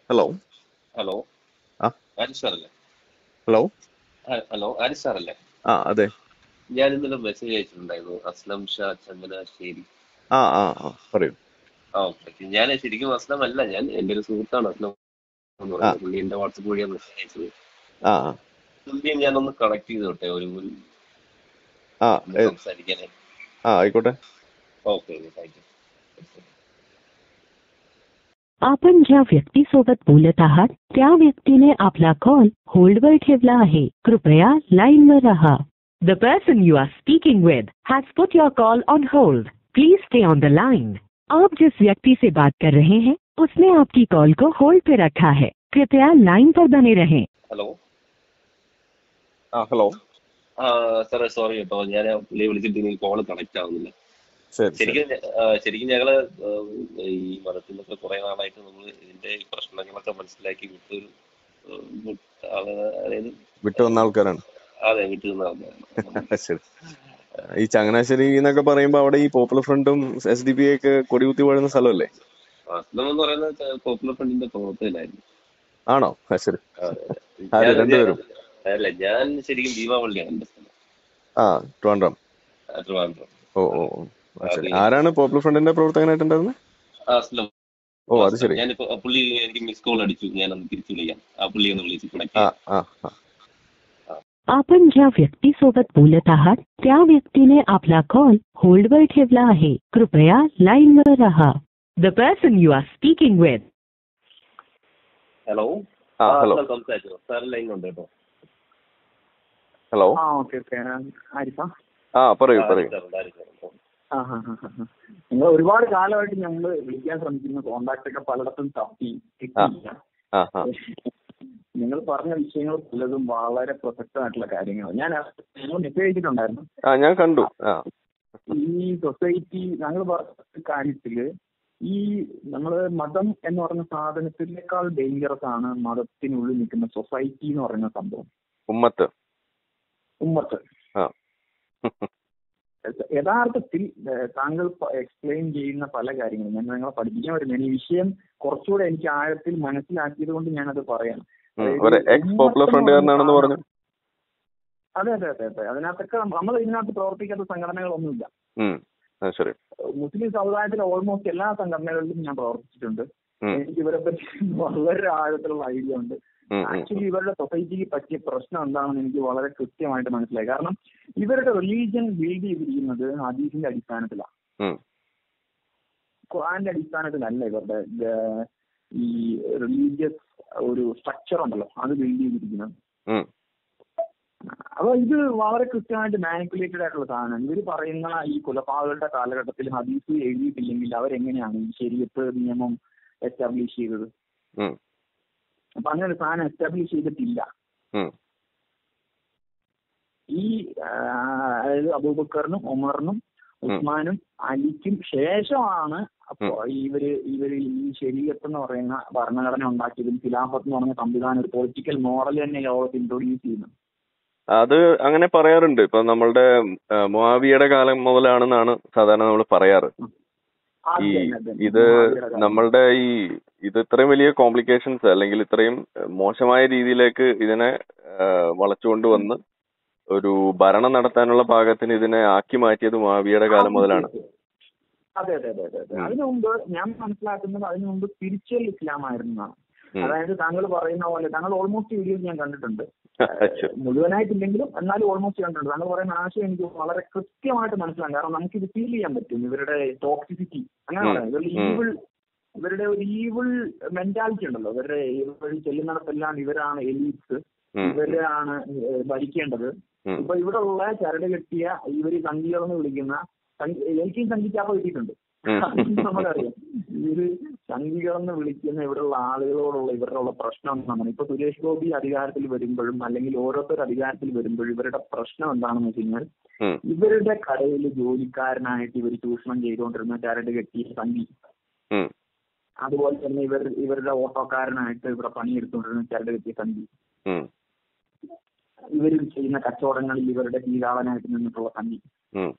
Hello hello ആ ആരിസ് സാറല്ലേ hello ആ, ഹലോ ആരിസ് സാറല്ലേ ആ അതെ ഞാൻ ഇന്നലെ മെസ്സേജ് അയച്ചിട്ടുണ്ടായിരുന്നു അസ്ലം ഷാ ചങ്ങനാശ്ശേരി ആ ആ ആ പറയൂ ആ ഓക്കെ ഞാൻ ശരിക്കും അസ്ലം അല്ല ഞാൻ എൻ്റെ ഒരു സുഹൃത്താണ് അസ്ലം എന്ന് ആ പറയുന്നത് പുള്ളി എൻ്റെ വാട്സപ്പ് വഴിയാണ് മെസ്സേജ് അയച്ചത് ആ ആ പുള്ളിയെ ഞാനൊന്ന് കണക്ട് ചെയ്ത് വിട്ടെ ഒരു ഒരു ആ ഒന്ന് ഏ, സംസാരിക്കാനേ ആ ആയിക്കോട്ടെ ओके थँक यू आपण ज्या व्यक्तीसोबत बोलत आहात त्या व्यक्तीने आपला कॉल होल्डवर ठेवला आहे कृपया लाईनवर रहा the person you are speaking with has put your call on hold please stay on the line आप जिस व्यक्ति से बात कर रहे हैं उसने आपकी कॉल को होल्ड पे रखा है कृपया लाइन पर बने रहें ഹലോ ആ ഹലോ ആ സാറേ സോറി കേട്ടോ ഞാൻ പുള്ളിയെ വിളിച്ചിട്ട് എനിക്ക് കോൾ കണക്ട് ആവുന്നില്ല ശരി ശരി ശരിക്കും ഞ- ആ, ശരിക്കും ഞങ്ങള് ആ, ഈ മതത്തിൽ നിന്നൊക്കെ കുറെ നാളായിട്ട് നമ്മൾ ഇതിന്റെ ഈ പ്രശ്നങ്ങളൊക്കെ മനസ്സിലാക്കി വിട്ടൊരു ആ, വിട്ട ആള് അതായത് വിട്ടു വന്ന ആൾക്കാരാണ് അതെ വീട്ടിൽ നിന്ന് ആൾക്കാരാണ്. ശരി ഈ ചങ്ങനാശ്ശേരി എന്നൊക്കെ പറയുമ്പോ അവിടെ ഈ പോപ്പുലർ ഫ്രണ്ടും എസ് ഡി പി ഒക്കെ കൊടികുത്തി വാഴുന്ന സ്ഥലമല്ലേ അസ്ലം എന്ന് പറയുന്നത് പോപ്പുലർ ഫ്രണ്ടിന്റെ പ്രവർത്തകനായിരുന്നു ആണോ ആ ശരി അതെ, അതെ. ആര് ഞാൻ- രണ്ടുപേരും ഞാൻ- അല്ല ഞാൻ ശരിക്കും ഭീമാവള്ളിയാണ് എന്റെ സ്ഥലം ആ ട്രിവാൻഡ്രം ആ, ട്രിവാൻഡ്രം ഓ ഓ ഓ. ആ, ശരി അത് ആരാണ് പോപ്പുലർ ഫ്രണ്ടിന്റെ പ്രവർത്തകനായിട്ടുണ്ടായിരുന്നത് അസ്ലം ഓ അത് ശരി ഞാനിപ്പോ ആ പുള്ളി എനിക്ക് മിസ് കോൾ അടിച്ചു ഞാനൊന്ന് തിരിച്ചു വിളിക്കാം ആ പുള്ളി ഒന്ന് വിളിച്ച് കണക്ട് ആ ചെയ്യാം ആ ആ आपण ज्या व्यक्तीसोबत बोलत आहात त्या व्यक्तीने आपला कॉल होल्डवर ठेवला आहे कृपया लाईनवर रहा the person you are speaking with hello ആ ഹലോ അസ്ലം സംസാരിച്ചോ സാർ ലൈൻ ഉണ്ട് കേട്ടോ ഹലോ ആ ഓക്കെ ഓക്കെ ആരിഫ ആ പറയൂ ആ, പറയൂ ആരിഫ് ആരിഫ് ആരിഫ്. ആ ഹാ ഹാ ഹാ നിങ്ങൾ ഒരുപാട് കാലമായിട്ട് ഞങ്ങൾ വിളിക്കാൻ ശ്രമിക്കുന്ന കോണ്ടാക്ട് ഒക്കെ പലയിടത്തും തപ്പി കിട്ടിയില്ല ആ ആ നിങ്ങൾ പറഞ്ഞ വിഷയങ്ങൾ പലതും വളരെ പ്രസക്തമായിട്ടുള്ള കാര്യങ്ങളാണ് ഞാൻ ഞങ്ങൾ മെസ്സേജ് അയച്ചിട്ടുണ്ടായിരുന്നു ആ ഞാൻ കണ്ടു ആ ഈ സൊസൈറ്റി ഞങ്ങൾ പറഞ്ഞ കാര്യത്തില് ഈ നമ്മൾ മതം എന്ന് പറയുന്ന സാധനത്തിനേക്കാൾ ഡേഞ്ചറസ് ആണ് മതത്തിനുള്ളിൽ നിൽക്കുന്ന സൊസൈറ്റി എന്ന് പറയുന്ന സംഭവം ഉമ്മത്ത് ഉമ്മത്ത് ആ യഥാർത്ഥത്തിൽ ഏഹ്, താങ്കൾ എക്സ്പ്ലെയിൻ ചെയ്യുന്ന പല കാര്യങ്ങളും ഞാൻ നിങ്ങളെ പഠിപ്പിക്കാൻ വരുന്നത് ഈ വിഷയം കുറച്ചുകൂടെ എനിക്ക് ആഴത്തിൽ മനസ്സിലാക്കിയത് കൊണ്ട് ഞാനത് പറയാം ഉം. അതായത് ഒരു എക്സ് പോപ്പുലർ ഉമ്മത്ത് ഫ്രണ്ട് എന്ന് കാരനാണെന്ന് പറയുന്ന പറഞ്ഞു അതെ അതെ അതെ അതെ അതിനകത്തൊക്കെ നമ്മൾ ഇതിനകത്ത് പ്രവർത്തിക്കാത്ത സംഘടനകളൊന്നുമില്ല ഉം. ആ ശരി മുസ്ലിം സമുദായത്തിലെ ഓൾമോസ്റ്റ് എല്ലാ സംഘടനകളിലും ഞാൻ പ്രവർത്തിച്ചിട്ടുണ്ട് ഉം. എനിക്ക് ഇവരെ പറ്റി വളരെ ആഴത്തിലുള്ള ഐഡിയ ഉണ്ട് ഉം, ഉം, ആക്ച്വലി ഇവരുടെ സൊസൈറ്റിക്ക് പറ്റിയ പ്രശ്നം എന്താണെന്ന് എനിക്ക് വളരെ കൃത്യമായിട്ട് മനസ്സിലായി കാരണം ഇവരുടെ റിലീജിയൻ ബിൽഡ് ചെയ്തിരിക്കുന്നത് ഹദീസിന്റെ അടിസ്ഥാനത്തിലാണ് ഉം. ഖുറാന്റെ അടിസ്ഥാനത്തിലല്ല ഇവരുടെ ഏഹ്, ഈ റിലീജിയസ് ഒരു സ്ട്രക്ചർ ഉണ്ടല്ലോ അത് ബിൽഡ് ചെയ്തിരിക്കുന്നത് ഉം. അപ്പൊ ഇത് വളരെ കൃത്യമായിട്ട് മാനിപ്പുലേറ്റഡ് ആയിട്ടുള്ള സാധനമാണ് ഇവർ പറയുന്ന ഈ കുലപാതകളുടെ കാലഘട്ടത്തിൽ ഹദീസ് എഴുതിയിട്ടില്ലെങ്കിൽ അവരെങ്ങനെയാണ് ഈ ശരീരത്ത് നിയമം എസ്റ്റാബ്ലിഷ് ചെയ്തത് ഉം. അപ്പൊ അങ്ങനെ ഒരു സാധനം എസ്റ്റാബ്ലിഷ് ചെയ്തിട്ടില്ല ഉം. ഈ ആ, അതായത് അബൂബക്കറിനും ഉമറിനും ഉസ്മാനും അലിക്കും ശേഷമാണ് അപ്പോ ഇവര് ഇവര് ഈ ശരീരത്ത് എന്ന് പറയുന്ന ഭരണഘടന ഉണ്ടാക്കിയതും ഖിലാഫത്ത് എന്ന് പറഞ്ഞ സംവിധാനം ഒരു പൊളിറ്റിക്കൽ മോഡൽ തന്നെ ലോകത്ത് ഇൻട്രൊഡ്യൂസ് ചെയ്യുന്നത് അത് അങ്ങനെ പറയാറുണ്ട് ഇപ്പൊ നമ്മളുടെ ആ, മുആവിയുടെ കാലം മുതലാണെന്നാണ് സാധാരണ നമ്മൾ പറയാറ് അത് ഈ തന്നെ, അത് തന്നെ. ഇത് മുആവിയുടെ കാലം. നമ്മളുടെ ഈ ഇത് ഇത്രയും വലിയ കോംപ്ലിക്കേഷൻസ് അല്ലെങ്കിൽ ഇത്രയും ഏഹ്, മോശമായ രീതിയിലേക്ക് ഇതിനെ ഏഹ്, വളച്ചുകൊണ്ടുവന്ന് ഒരു ഭരണം നടത്താനുള്ള പാകത്തിന് ഇതിനെ ആക്കി മാറ്റിയത് മുആവിയുടെ കാലം മുതലാണ് അതെ അതെ അതെ അതെ അതെ ഉം. അതിനു മുമ്പ് ഞാൻ മനസ്സിലാക്കുന്നത് അതിനു മുമ്പ് സ്പിരിച്വൽ ഇസ്ലാം ആയിരുന്നതാണ് ഉം. അതായത് താങ്കൾ പറയുന്ന പോലെ താങ്കൾ ഓൾമോസ്റ്റ് വീഡിയോസ് ഞാൻ കണ്ടിട്ടുണ്ട് ശരി. മുഴുവനായിട്ടില്ലെങ്കിലും എന്നാലും ഓൾമോസ്റ്റ് കണ്ടിട്ടുണ്ട് താങ്കൾ പറയുന്ന ആശയം എനിക്ക് വളരെ കൃത്യമായിട്ട് മനസ്സിലാകും കാരണം നമുക്ക് ഇത് ഫീൽ ചെയ്യാൻ പറ്റും ഇവരുടെ ടോക്സിസിറ്റി അങ്ങനെ ഉം. പറയാം ഇവരുടെ ഉം. ഈവിൾ ഇവരുടെ ഒരു ഈവിൾ മെന്റാലിറ്റി ഉണ്ടല്ലോ ഇവരുടെ ഇവർ ചെല്ലുന്നിടത്തെല്ലാം ഇവരാണ് എലീറ്റ്സ് ഉം. ഇവരാണ് ഏഹ്, ഭരിക്കേണ്ടത് ഉം. ഇപ്പൊ ഇവിടെ ഉള്ള ചരട് കെട്ടിയ ഇവര് സംഘികളെന്ന് വിളിക്കുന്ന സംഘി- എനിക്കും സംഘിക്കാപ്പ കിട്ടിയിട്ടുണ്ട് ഉം. നമുക്കറിയാം ഇവര് സംഘികളെന്ന് വിളിക്കുന്ന ഇവിടെയുള്ള ആളുകളോടുള്ള ഇവരുടെ ഉള്ള പ്രശ്നം എന്താണ് ഇപ്പൊ സുരേഷ് ഗോപി അധികാരത്തിൽ വരുമ്പോഴും അല്ലെങ്കിൽ ഓരോരുത്തർ അധികാരത്തിൽ വരുമ്പോഴും ഇവരുടെ പ്രശ്നം എന്താണെന്ന് വെച്ച് കഴിഞ്ഞാൽ ഉം. ഇവരുടെ കടയിൽ ജോലിക്കാരനായിട്ട് ഇവർ ചൂഷണം ചെയ്തുകൊണ്ടിരുന്ന ചരട് കെട്ടിയ സംഘി ഉം. അതുപോലെ തന്നെ ഇവർ ഇവരുടെ ഓട്ടോക്കാരനായിട്ട് ഇവിടെ പണിയെടുത്തുകൊണ്ടിരുന്ന ചരട് കെട്ടിയ സംഘി ഉം. ഇവർ ചെയ്യുന്ന കച്ചവടങ്ങളിൽ ഇവരുടെ കീഴാളനായിട്ട് നിന്നിട്ടുള്ള സംഘി ഉം.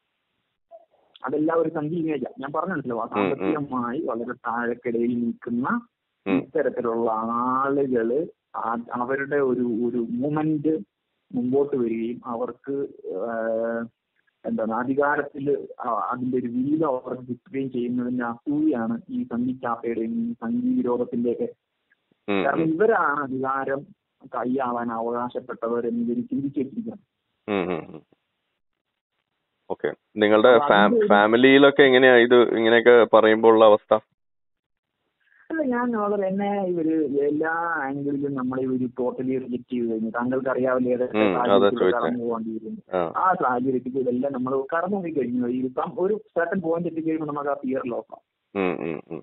അതെല്ലാം ഒരു സംഘി ഇമേജാണ് ഞാൻ പറഞ്ഞിട്ടുണ്ടല്ലോ സാമ്പത്തികമായി വളരെ താഴെക്കിടയിൽ നിൽക്കുന്ന ഉം. ഇത്തരത്തിലുള്ള ആളുകള് ആ- അവരുടെ ഒരു ഒരു മൂവ്മെന്റ് മുമ്പോട്ട് വരികയും അവർക്ക് ആഹ്, എന്താണ് അധികാരത്തിൽ അതിന്റെ ഒരു വീതം അവർക്ക് കിട്ടുകയും ചെയ്യുന്നതിന്റെ അസൂയാണ് ഈ സംഘി ചാപ്പയുടെയും ഈ സംഘി വിരോധത്തിന്റെയൊക്കെ ഉം, കാരണം ഉം, ഇവരാണ് അധികാരം കൈയാളാൻ അവകാശപ്പെട്ടവർ എന്ന് ഇവർ ചിന്തിച്ചു വെച്ചിരിക്കുന്നത് ഉം, ഉം, ഉം. ഓക്കെ നിങ്ങളുടെ അപ്പൊ ഫാ- അതിന്റെ ഒരു- ഫാമിലിയിലൊക്കെ എങ്ങനെയാ ഇത് ഇങ്ങനെയൊക്കെ പറയുമ്പോൾ ഉള്ള അവസ്ഥ അല്ല ഞാൻ വളരെ എന്നെ ഇവര് എല്ലാ ആംഗിളിലും നമ്മളെ ഇവര് ടോട്ടലി റിജക്ട് ചെയ്ത് കഴിഞ്ഞു താങ്കൾക്ക് അറിയാവില്ല ഏതൊക്കെ ഉം, അതാ സാഹചര്യത്തിലൂടെ ചോദിച്ചേ. കടന്നു പോകേണ്ടി വരും ആ ആ സാഹചര്യത്തിൽ ഇതെല്ലാം നമ്മൾ കടന്നു പോയി കഴിഞ്ഞു ഈ സം- ഒരു സർട്ടൻ പോയിന്റ് എത്തിക്കഴിയുമ്പോൾ നമുക്ക് ആ ഫിയർ ലോക്കാം ഉം, ഉം, ഉം.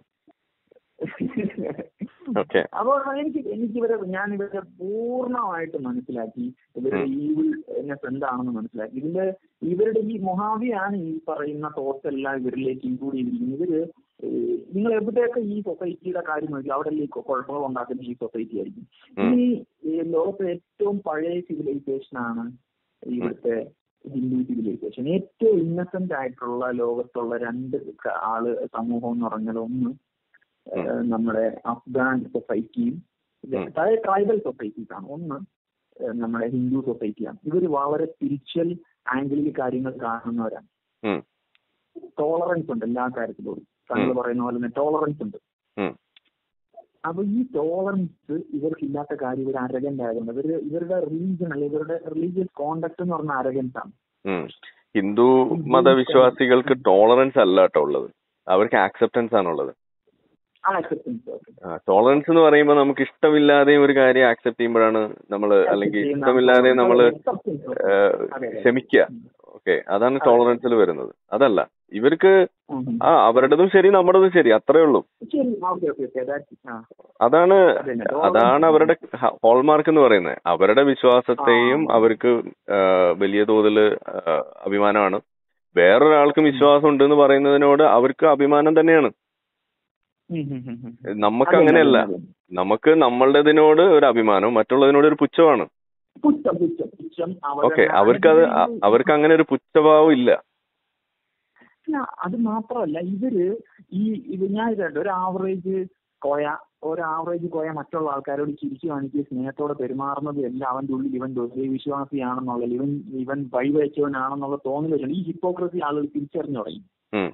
ഓക്കെ അപ്പോൾ എനിക്ക് എനിക്ക് ഇവരെ ഞാൻ ഇവരെ പൂർണ്ണമായിട്ട് മനസ്സിലാക്കി ഇവരുടെ ഈവിൾനെസ് എന്താണെന്ന് മനസ്സിലാക്കി ഇതിന്റെ ഇവരുടെ ഈ മൊഹാവിയാണ് ഈ പറയുന്ന തോട്ട്സ് എല്ലാം ഇവരിലേക്ക് ഇൻക്ലൂഡ് ചെയ്തിരിക്കുന്നത് ഇവര് ഏഹ്, നിങ്ങൾ എവിടെയൊക്കെ ഈ സൊസൈറ്റിയുടെ കാര്യം നോക്കി അവിടെ ഈ കുഴപ്പങ്ങൾ ഉണ്ടാക്കുന്ന ഈ സൊസൈറ്റി ആയിരിക്കും ഉം. ഈ ഈ ലോകത്തെ ഏറ്റവും പഴയ സിവിലൈസേഷൻ ആണ് ഇവിടുത്തെ ഹിന്ദു സിവിലൈസേഷൻ ഏറ്റവും ഇന്നസെന്റ് ആയിട്ടുള്ള ലോകത്തുള്ള രണ്ട് ക- ആള് സമൂഹം എന്ന് പറഞ്ഞാൽ ഒന്ന് ഏഹ്, നമ്മുടെ അഫ്ഗാൻ സൊസൈറ്റിയും ഉം. അതായത് ട്രൈബൽ സൊസൈറ്റീസ് ആണ് ഒന്ന് ഏഹ്, നമ്മുടെ ഹിന്ദു സൊസൈറ്റിയാണ് ഇവർ വളരെ സ്പിരിച്വൽ ആംഗിളിൽ കാര്യങ്ങൾ കാണുന്നവരാണ് ഉം. ടോളറൻസ് ഉണ്ട് എല്ലാ കാര്യത്തിലും താങ്കൾ പറയുന്ന പോലെ തന്നെ ടോളറൻസ് ഉണ്ട് ഉം. അപ്പൊ ഈ ടോളറൻസ് ഇവർക്കില്ലാത്ത കാര്യം ഇവർ അരഗന്റ് ആയതുകൊണ്ട് ഇവര് ഇവരുടെ റിലീജിയൻ അല്ലെ ഇവരുടെ റിലീജിയസ് കോണ്ടക്ട് എന്ന് പറഞ്ഞ അരഗൻസ് ആണ് ഉം. ഹിന്ദു മതവിശ്വാസികൾക്ക് ടോളറൻസ് അല്ല കേട്ടോ ഉള്ളത് അവർക്ക് ആക്സെപ്റ്റൻസ് ആണുള്ളത് ആ അക്സെപ്റ്റൻസ് ടോളറൻസ് എന്ന് പറയുമ്പോൾ നമുക്ക് ഇഷ്ടമില്ലാതെയും ഒരു കാര്യം ആക്സെപ്റ്റ് ചെയ്യുമ്പോഴാണ് നമ്മൾ അല്ലെങ്കിൽ ഇഷ്ടമില്ലാതെ നമ്മൾ ക്ഷമിക്കുക ഓക്കെ അതാണ് ടോളറൻസിൽ വരുന്നത് അതല്ല ഇവർക്ക് ആ അവരുടേതും ശരി നമ്മുടേതും ശരി അത്രേ ഉള്ളൂ ശരി ഓക്കെ ഓക്കെ ഓക്കെ ആ അതാണ് അതന്നെ. അതാണ് അവരുടെ ഹോൾമാർക്ക് എന്ന് പറയുന്നത് അവരുടെ വിശ്വാസത്തെയും ആ. അവർക്ക് ആ, വലിയ തോതിൽ അഭിമാനമാണ് വേറൊരാൾക്കും വിശ്വാസം ഉണ്ട് എന്ന് പറയുന്നതിനോട് അവർക്ക് അഭിമാനം തന്നെയാണ് ഉം, ഉം, ഉം, ഉം. നമുക്ക് അതന്നെ, അങ്ങനെയല്ല അതന്നെ. നമുക്ക് നമ്മളുടേതിനോട് ഒരു അഭിമാനവും മറ്റുള്ളതിനോട് ഒരു പുച്ഛമാണ് പുച്ഛം പുച്ഛം പുച്ഛം അവരുടെ- ഓക്കെ അവർക്കത് അ- അവർക്ക് അങ്ങനെ ഒരു പുച്ഛഭാവം ഇല്ല അല്ല, അത് മാത്രമല്ല ഇവര് ഈ ഇത് ഞാൻ ഇതുണ്ട് ഒരു ആവറേജ് കോയ ഒരു ആവറേജ് കോയ മറ്റുള്ള ആൾക്കാരോട് ചിരിച്ചു കാണിക്കുക സ്നേഹത്തോടെ പെരുമാറുന്നത് എല്ലാം അവന്റെ ഉള്ളിൽ ഇവൻ ദൈവവിശ്വാസിയാണെന്നുള്ള ഇവൻ ഇവൻ വഴിവെച്ചവനാണെന്നുള്ള തോന്നൽ വെച്ചാണ് ഈ ഹിപ്പോക്രസി ആളുകൾ തിരിച്ചറിഞ്ഞു തുടങ്ങി ഉം.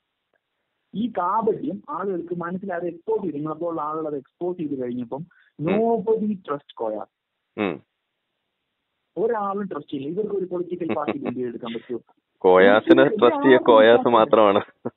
ഈ കാപട്യം ആളുകൾക്ക് മനസ്സിലാതെ എക്സ്പോസ് ചെയ്തു നിങ്ങളെപ്പോലുള്ള ആളുകൾ അത് എക്സ്പോസ് ചെയ്ത് കഴിഞ്ഞപ്പം നോബഡി ട്രസ്റ്റ് കോയ ഉം. ഒരാളും ട്രസ്റ്റ് ചെയ്യില്ല ഇവർക്ക് ഒരു പൊളിറ്റിക്കൽ പാർട്ടി ബിൽഡ് എടുക്കാൻ പറ്റുമോ കോയാസിനെ ട്രസ്റ്റ് ചെയ്യ കോയാസ് മാത്രമാണ്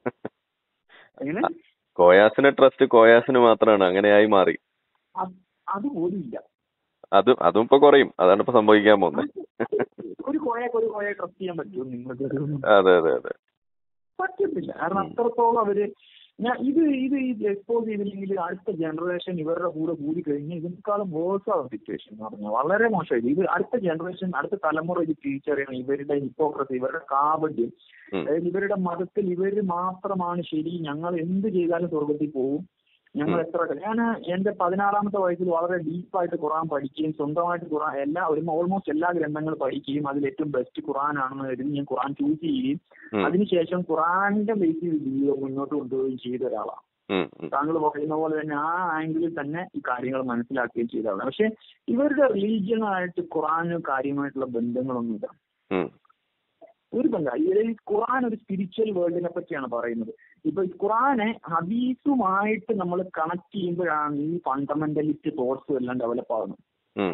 അങ്ങനെ കോയാസിനെ ട്രസ്റ്റ് കോയാസിന് മാത്രമാണ് അങ്ങനെയായി മാറി അത് അതുപോലും ഇല്ല അത് അതും ഇപ്പൊ കുറയും അതാണ് ഇപ്പൊ സംഭവിക്കാൻ പോകുന്നത് ഒരു കോയക്ക് ഒരു കോയെ ട്രസ്റ്റ് ചെയ്യാൻ പറ്റുമോ നിങ്ങൾക്ക് അതെ അതെ അതെ പറ്റത്തില്ല കാരണം അത്രത്തോളം അവര് ഞാൻ ഇത് ഇത് ഇത് എക്സ്പോസ് ചെയ്തില്ലെങ്കിൽ അടുത്ത ജനറേഷൻ ഇവരുടെ കൂടെ കൂടി കഴിഞ്ഞാൽ ഇതിനേക്കാളും വേഴ്സ് ആവും സിറ്റുവേഷൻ എന്ന് പറഞ്ഞാൽ വളരെ മോശമായിട്ട് ഇത് അടുത്ത ജനറേഷൻ അടുത്ത തലമുറ ഇത് തിരിച്ചറിയണം ഇവരുടെ ഹിപ്പോക്രസി ഇവരുടെ കാപട്യം ഉം. അതായത് ഇവരുടെ മതത്തിൽ ഇവര് മാത്രമാണ് ശരി ഞങ്ങൾ എന്ത് ചെയ്താലും സ്വർഗത്തിൽ പോകും ഞങ്ങൾ എത്ര ഞാൻ എന്റെ പതിനാറാമത്തെ വയസ്സിൽ വളരെ ഡീപ്പായിട്ട് ഖുറാൻ പഠിക്കുകയും സ്വന്തമായിട്ട് ഖുറാൻ എല്ലാ ഒരു ഓൾമോസ്റ്റ് എല്ലാ ഗ്രന്ഥങ്ങളും പഠിക്കുകയും അതിൽ ഏറ്റവും ബെസ്റ്റ് ഖുറാൻ ആണെന്ന് കരുതി ഞാൻ ഖുറാൻ ചൂസ് ചെയ്യുകയും ഉം. അതിനുശേഷം ഖുറാന്റെ ബേസിൽ ജീവിതം മുന്നോട്ട് കൊണ്ടുപോവുകയും ചെയ്ത ഒരാളാണ് ഉം, ഉം. താങ്കൾ പറയുന്ന പോലെ തന്നെ ആ ആംഗിളിൽ തന്നെ ഈ കാര്യങ്ങൾ മനസ്സിലാക്കുകയും ചെയ്ത ആളാണ് പക്ഷെ ഇവരുടെ റിലീജിയനായിട്ട് ഖുറാന് കാര്യമായിട്ടുള്ള ബന്ധങ്ങളൊന്നുമില്ല ഉം. ഒരു ബന്ധം ഈ ഖുറാൻ ഒരു സ്പിരിച്വൽ വേൾഡിനെ പറ്റിയാണ് പറയുന്നത് ഇപ്പൊ ഈ ഖുറാനെ ഹദീസുമായിട്ട് നമ്മൾ കണക്ട് ചെയ്യുമ്പോഴാണ് ഈ ഫണ്ടമെന്റലിസ്റ്റ് തോട്ട്സും എല്ലാം ഡെവലപ്പ് ആകുന്നത് ഉം.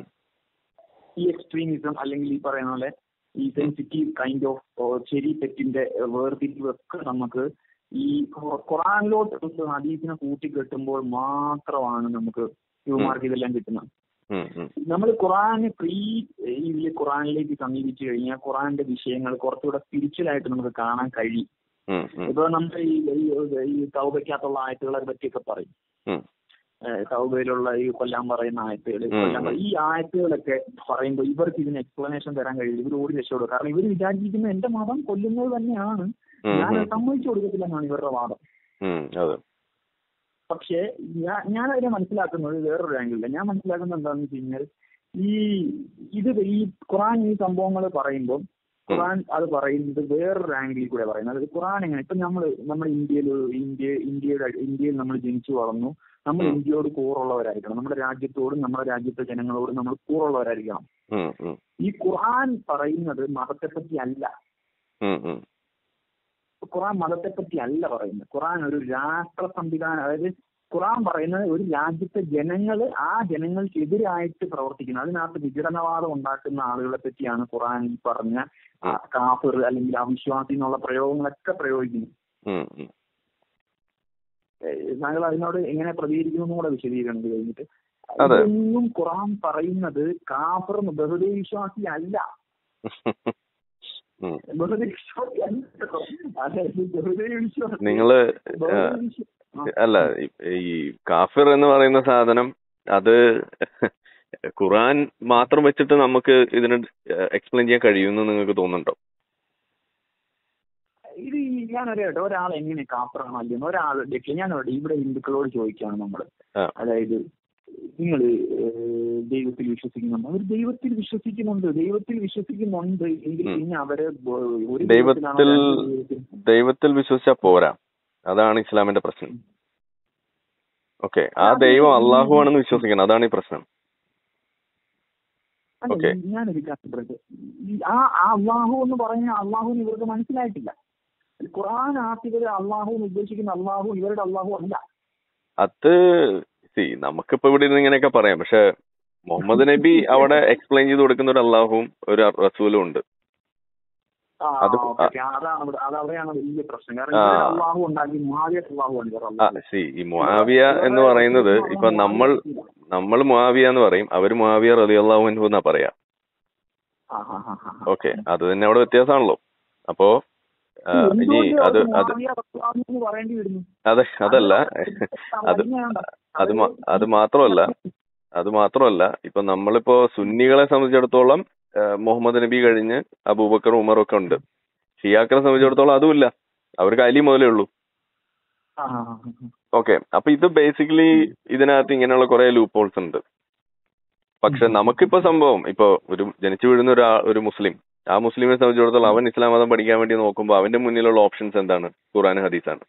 ഈ എക്സ്ട്രീമിസം അല്ലെങ്കിൽ ഈ പറയുന്ന പോലെ ഈ സെൻസിറ്റീവ് കൈൻഡ് ഓഫ് ശരി തെറ്റിന്റെ വേർതിരിവൊക്കെ നമുക്ക് ഈ ഖു- ഖുറാനിലോട്ട് ഹദീസിനെ കൂട്ടിക്കെട്ടുമ്പോൾ മാത്രമാണ് നമുക്ക് ഹ്യൂമാർക്ക് ഇതെല്ലാം കിട്ടുന്നത് ഉം, ഉം. നമ്മൾ നമ്മൾ ഖുറാന് പ്രീ ഇതിൽ ഖുറാനിലേക്ക് സമീപിച്ചു കഴിഞ്ഞാൽ ഖുറാന്റെ വിഷയങ്ങൾ കുറച്ചുകൂടെ സ്പിരിച്വൽ ആയിട്ട് നമുക്ക് കാണാൻ കഴിയും ഉം, ഉം. ഇപ്പൊ നമ്മൾ ഈ ഈ- ഈ തൗബയ്ക്കകത്തുള്ള ആയത്തുകളെ പറ്റിയൊക്കെ പറയും ഉം. ഏഹ് തൗബയിലുള്ള ഈ കൊല്ലാൻ പറയുന്ന ആയത്തുകൾ ഉം, കൊല്ലാൻ ഉം. ഈ ആയത്തുകളൊക്കെ പറയുമ്പോൾ ഇവർക്ക് ഇതിന് എക്സ്പ്ലനേഷൻ തരാൻ കഴിയില്ല ഇവർ ഓടി രക്ഷപ്പെടും കാരണം ഇവർ വിചാരിച്ചിരിക്കുന്ന എന്റെ മതം കൊല്ലുന്നത് തന്നെയാണ് ഉം, ഞാൻ ഉം. സമ്മതിച്ചു കൊടുക്കത്തില്ലെന്നാണ് ഇവരുടെ വാദം ഉം, അതെ പക്ഷേ ഞാൻ ഞാൻ അതിനെ മനസ്സിലാക്കുന്നത് വേറൊരു ആംഗിളില്ല ഞാൻ മനസ്സിലാക്കുന്നത് എന്താണെന്ന് വെച്ച് കഴിഞ്ഞാൽ ഈ ഇത് ഈ ഖുറാൻ ഈ സംഭവങ്ങൾ പറയുമ്പോൾ ഖുറാൻ അത് പറയുന്നത് വേറൊരു ആംഗിളിൽ കൂടെ പറയുന്നത് അതായത് ഖുറാൻ എങ്ങനെ ഇപ്പൊ നമ്മൾ നമ്മുടെ ഇന്ത്യയിൽ ഇന്ത്യ ഇന്ത്യയുടെ ഇന്ത്യയിൽ നമ്മൾ ജനിച്ചു വളർന്നു നമ്മൾ ഉം. ഇന്ത്യയോട് കൂറുള്ളവരായിരിക്കണം നമ്മുടെ രാജ്യത്തോടും നമ്മുടെ രാജ്യത്തെ ജനങ്ങളോടും നമ്മൾ കൂറുള്ളവരായിരിക്കണം ഉം, ഉം, ഈ ഖുർആൻ പറയുന്നത് മതത്തെപ്പറ്റി അല്ല ഉം, ഉം. ഖുർആൻ മതത്തെപ്പറ്റി അല്ല പറയുന്നത് ഖുർആൻ ഒരു രാഷ്ട്ര സംവിധാനം അതായത് ഖുർആൻ പറയുന്നത് ഒരു രാജ്യത്തെ ജനങ്ങൾ ആ ജനങ്ങൾക്കെതിരായിട്ട് പ്രവർത്തിക്കുന്നത് അതിനകത്ത് വിഘടനവാദം ഉണ്ടാക്കുന്ന ആളുകളെ പറ്റിയാണ് ഖുർആൻ ഈ പറഞ്ഞ ആ, കാഫിർ അല്ലെങ്കിൽ അവിശ്വാസി എന്നുള്ള പ്രയോഗങ്ങളൊക്കെ പ്രയോഗിക്കുന്നത് ഉം, ഉം. ഏഹ് താങ്കൾ അതിനോട് എങ്ങനെ പ്രതികരിക്കുന്നു എന്നും കൂടെ വിശദീകരണം ഇത് കഴിഞ്ഞിട്ട് അതെ. ഇതൊന്നും ഖുർആൻ പറയുന്നത് കാഫർ ബഹുദൈവ വിശ്വാസി അല്ല ഉം. ബഹുദൈവ വിശ്വാസി അല്ല കേട്ടോ. അതായത് ബഹുദൈവ വിശ്വാസി നിങ്ങള് ബഹുദൈവ ഏഹ്, വിശ്വാ- ആ. അല്ല ഈ- ഈ കാഫിർ എന്ന് പറയുന്ന സാധനം അത് ഖുറാൻ മാത്രം വെച്ചിട്ട് നമുക്ക് ഇതിന് എക്സ്പ്ലെയിൻ ചെയ്യാൻ കഴിയുമെന്ന് നിങ്ങൾക്ക് തോന്നുന്നുണ്ടോ ഇത് ഈ ഞാൻ അറിയട്ടെ ഒരാൾ എങ്ങനെ കാപ്പറാണോ അല്ലെന്ന് ഒരാൾ ഞാൻ പറയട്ടെ, ഇവിടെ ഹിന്ദുക്കളോട് ചോദിക്കുകയാണ് നമ്മൾ ആ. അതായത് നിങ്ങൾ ദൈവത്തിൽ വിശ്വസിക്കുന്നുണ്ട് അവർ ദൈവത്തിൽ വിശ്വസിക്കുന്നുണ്ട് ദൈവത്തിൽ വിശ്വസിക്കുന്നുണ്ട് എങ്കിൽ ഉം. പിന്നെ അവര് ബ- ഒരു ദൈവത്തിൽ ദൈവത്തിലാണോ രണ്ട് ദൈവത്തിൽ- ദൈവത്തിൽ വിശ്വസിച്ചാൽ പോരാ അതാണ് ഇസ്ലാമിന്റെ പ്രശ്നം ഓക്കെ ആ ദൈവം അള്ളാഹു ആണെന്ന് വിശ്വസിക്കണം അതാണ് ഈ പ്രശ്നം അല്ല, ഓക്കേ. ഈ- ഞാനൊരു കാര്യം പറയട്ടെ ഈ ആ ആ അള്ളാഹു എന്ന് പറഞ്ഞ അള്ളാഹുവിന് ഇവർക്ക് മനസ്സിലായിട്ടില്ല ഖുർആൻ ആക്കിയവര് അള്ളാഹു എന്ന് ഉദ്ദേശിക്കുന്ന അള്ളാഹു ഇവരുടെ അള്ളാഹു അല്ല അത് സി നമുക്കിപ്പോ ഇവിടെ ഇരുന്ന് ഇങ്ങനെയൊക്കെ പറയാം പക്ഷെ മുഹമ്മദ് നബി അവിടെ എക്സ്പ്ലെയിൻ ചെയ്ത് കൊടുക്കുന്ന ഒരു അള്ളാഹുവും ഒരു റസൂലും ഉണ്ട് ആ, അത് ഓക്കേ, ഓക്കേ. അതാണ് ഇവിടെ അത് അവിടെയാണ് വലിയ പ്രശ്നം കാരണം ആ. ഇവര് അള്ളാഹു ഉണ്ടാക്കി മുഹാവിയ അള്ളാഹു ആണ് ഇവർ ആ അള്ളാഹു സി ഈ മുആവിയ എന്ന് പറയുന്നത് ഇപ്പൊ നമ്മൾ നമ്മൾ മുആവിയ എന്ന് പറയും അവര് മുആവിയ റളിയല്ലാഹു അൻഹു എന്നാ പറയാ ആ, ആ, ആ, ആ. ഓക്കെ അത് തന്നെ അവിടെ വ്യത്യാസമാണല്ലോ അപ്പോ ആ, ഇനി എന്തുകൊണ്ട് അത് അവർ അത് മുആവിയ റളിയല്ലാഹു എന്ന് പറയേണ്ടി വരുന്നു അതെ അതല്ല അത് അതിനെയാണ് അത് മാ- അത് മാത്രമല്ല അത് മാത്രമല്ല ഇപ്പൊ നമ്മളിപ്പോ സുന്നികളെ സംബന്ധിച്ചിടത്തോളം ആ, മുഹമ്മദ് നബി കഴിഞ്ഞ് അബൂബക്കർ ഉമർ ഒക്കെ ഉണ്ട് ഷിയാക്കളെ സംബന്ധിച്ചിടത്തോളം അതുമില്ല അവർക്ക് അലി മുതലേ ഉള്ളൂ ആ, ആ, ആ, ആ. ഓക്കെ അപ്പൊ ഇത് ബേസിക്കലി ഇതിനകത്ത് ഇങ്ങനെയുള്ള കുറെ ലൂപ്പ് ഹോൾസ് ഉണ്ട് പക്ഷെ നമുക്കിപ്പോ സംഭവം ഇപ്പൊ ഒരു ജനിച്ചു വീഴുന്ന ഒരു ആ- ഒരു മുസ്ലിം ആ മുസ്ലിമിനെ സംബന്ധിച്ചിടത്തോളം അവൻ ഇസ്ലാം മതം പഠിക്കാൻ വേണ്ടി നോക്കുമ്പോൾ അവന്റെ മുന്നിലുള്ള ഓപ്ഷൻസ് എന്താണ് ഖുറാൻ ഹദീസാണ്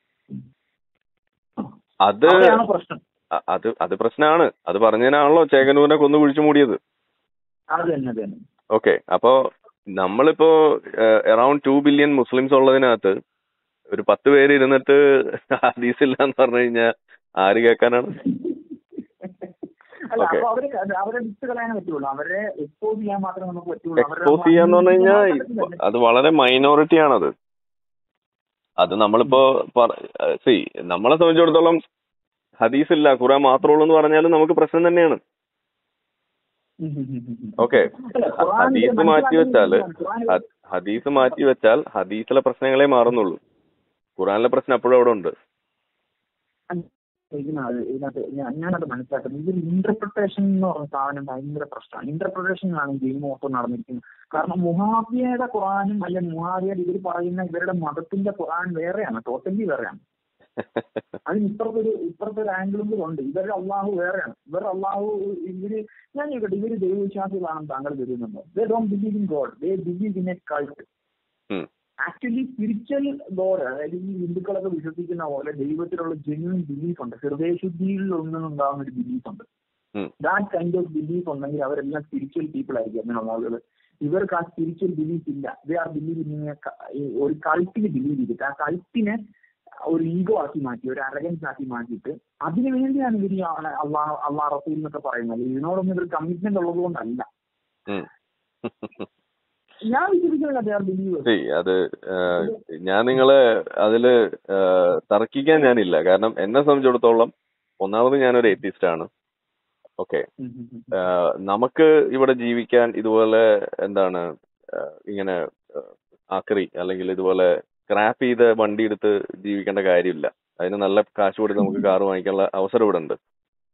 അത് അവിടെയാണ് പ്രശ്നം അ- അത് അത് പ്രശ്നമാണ് അത് പറഞ്ഞതിനാണല്ലോ ചേകനൂരിനെ കൊന്നു കുഴിച്ചു മൂടിയത് അത് തന്നെ അത് തന്നെ ഓക്കെ അപ്പോ നമ്മളിപ്പോ അറൌണ്ട് ടു ബില്യൺ മുസ്ലിംസ് ഉള്ളതിനകത്ത് ഒരു പത്ത് പേര് ഇരുന്നിട്ട് ഹദീസ് ഇല്ല എന്ന് പറഞ്ഞു കഴിഞ്ഞാൽ ആര് കേൾക്കാനാണ് അല്ല Okay. അപ്പൊ അവര് അത് അവരെ വിട്ട് കളയാനേ പറ്റുള്ളൂ അവരെ എക്സ്പോസ് ചെയ്യാൻ മാത്രമേ നമുക്ക് പറ്റുള്ളൂ അവരുടെ എക്സ്പോസ് ചെയ്യാന്ന് പറഞ്ഞു കഴിഞ്ഞാൽ മാറ്റത്തില്ല. അത് വളരെ മൈനോറിറ്റി ആണത് അത് നമ്മളിപ്പോ സി നമ്മളെ സംബന്ധിച്ചിടത്തോളം ഹദീസ് ഇല്ല ഖുറാൻ മാത്രമേ ഉള്ളൂ എന്ന് പറഞ്ഞാലും നമുക്ക് പ്രശ്നം തന്നെയാണ് ഉം, ഉം, ഉം, ഉം, ഉം. ഓക്കെ അല്ല, ഖുർആൻ ഇത് ഹദീസ് മാറ്റി വെച്ചാല് ഖുർആൻ ഹ- ഹദീസ് മാറ്റി വെച്ചാൽ ഹദീസിലെ പ്രശ്നങ്ങളെ മാറുന്നുള്ളൂ ഖുറാനിലെ പ്രശ്നം അപ്പോഴും അവിടെ ഉണ്ട് ഇതിനകത്ത് ഇതിനകത്ത് ഞാൻ- ഞാനത് മനസ്സിലാക്കുന്നത് ഇതിൽ ഇന്റർപ്രിട്ടേഷൻ എന്ന് പറഞ്ഞ സാധനം ഭയങ്കര പ്രശ്നമാണ് ഇന്റർപ്രിട്ടേഷനിലാണ് ഗെയിം മൊത്തം നടന്നിരിക്കുന്നത് കാരണം മുഹാബിയയുടെ ഖുറാനും അല്ലെങ്കിൽ മുഹാബിയയുടെ ഇവർ പറയുന്ന ഇവരുടെ മതത്തിന്റെ ഖുറാൻ വേറെയാണ് ടോട്ടലി വേറെയാണ് അതിന് ഇപ്പുറത്തെ ഒരു ഇപ്പുറത്തെ ഒരു ആംഗിളും കൂടെ ഉണ്ട് ഇവരുടെ അള്ളാഹു വേറെയാണ് ഇവരുടെ അള്ളാഹു ഇവര് ഞാൻ ചോദിക്കട്ടെ ഇവര് ദൈവവിശ്വാസികളാണെന്ന് താങ്കൾ കരുതുന്നുണ്ടോ they don't believe in God they believe in a cult um. Actually spiritual God അതായത് ഈ ഹിന്ദുക്കളൊക്കെ വിശ്വസിക്കുന്ന പോലെ ദൈവത്തിലുള്ള ജെന്യൂൻ ബിലീഫ് ഉണ്ട് ഹൃദയശുദ്ധിയിൽ ഒന്നുണ്ടാകുന്ന ഒരു ബിലീഫ് ഉണ്ട് ഉം. ദാറ്റ് കൈൻഡ് ഓഫ് ബിലീഫ് ഉണ്ടെങ്കിൽ അവരെല്ലാം സ്പിരിച്വൽ പീപ്പിൾ ആയിരിക്കും അങ്ങനെയുള്ള ആളുകൾ ഇവർക്ക് ആ സ്പിരിച്വൽ ബിലീഫ് ഇല്ല ദേ ആർ ബിലീവ് ഇൻ ഒരു കൾട്ടിന് ബിലീവ് ചെയ്തിട്ട് ആ കൾട്ടിനെ ഒരു ഈഗോ ആക്കി മാറ്റി ഒരു അരഗൻസ് ആക്കി മാറ്റിയിട്ട് അതിനു വേണ്ടിയാണ് ഇവർ ഈ അള്ളാഹ് അള്ളാഹ് റസൂൽ എന്നൊക്കെ പറയുന്നത് ഇതിനോടൊന്നും ഇവർ കമ്മിറ്റ്മെന്റ് ഉള്ളത് കൊണ്ടല്ല ഉം. ഞാൻ വിശ്വസിക്കുന്നില്ല ദേ ആർ ബിലീവ് See, അത് ആ, ഞാൻ നിങ്ങളെ അതില് ആ, തർക്കിക്കാൻ ഞാനില്ല കാരണം എന്നെ സംബന്ധിച്ചിടത്തോളം ഒന്നാമത് ഞാനൊരു എത്തിസ്റ്റ് ആണ് ഓക്കെ നമുക്ക് ഇവിടെ ജീവിക്കാൻ ഇതുപോലെ എന്താണ് ആ, ഇങ്ങനെ ആ, ആക്രി അല്ലെങ്കിൽ ഇതുപോലെ സ്ക്രാപ്പ് ചെയ്ത വണ്ടി എടുത്ത് ജീവിക്കേണ്ട കാര്യമില്ല അതിന് നല്ല കാശ് കൊടുത്ത് നമുക്ക് കാർ വാങ്ങിക്കാനുള്ള അവസരം ഇവിടെ ഉണ്ട്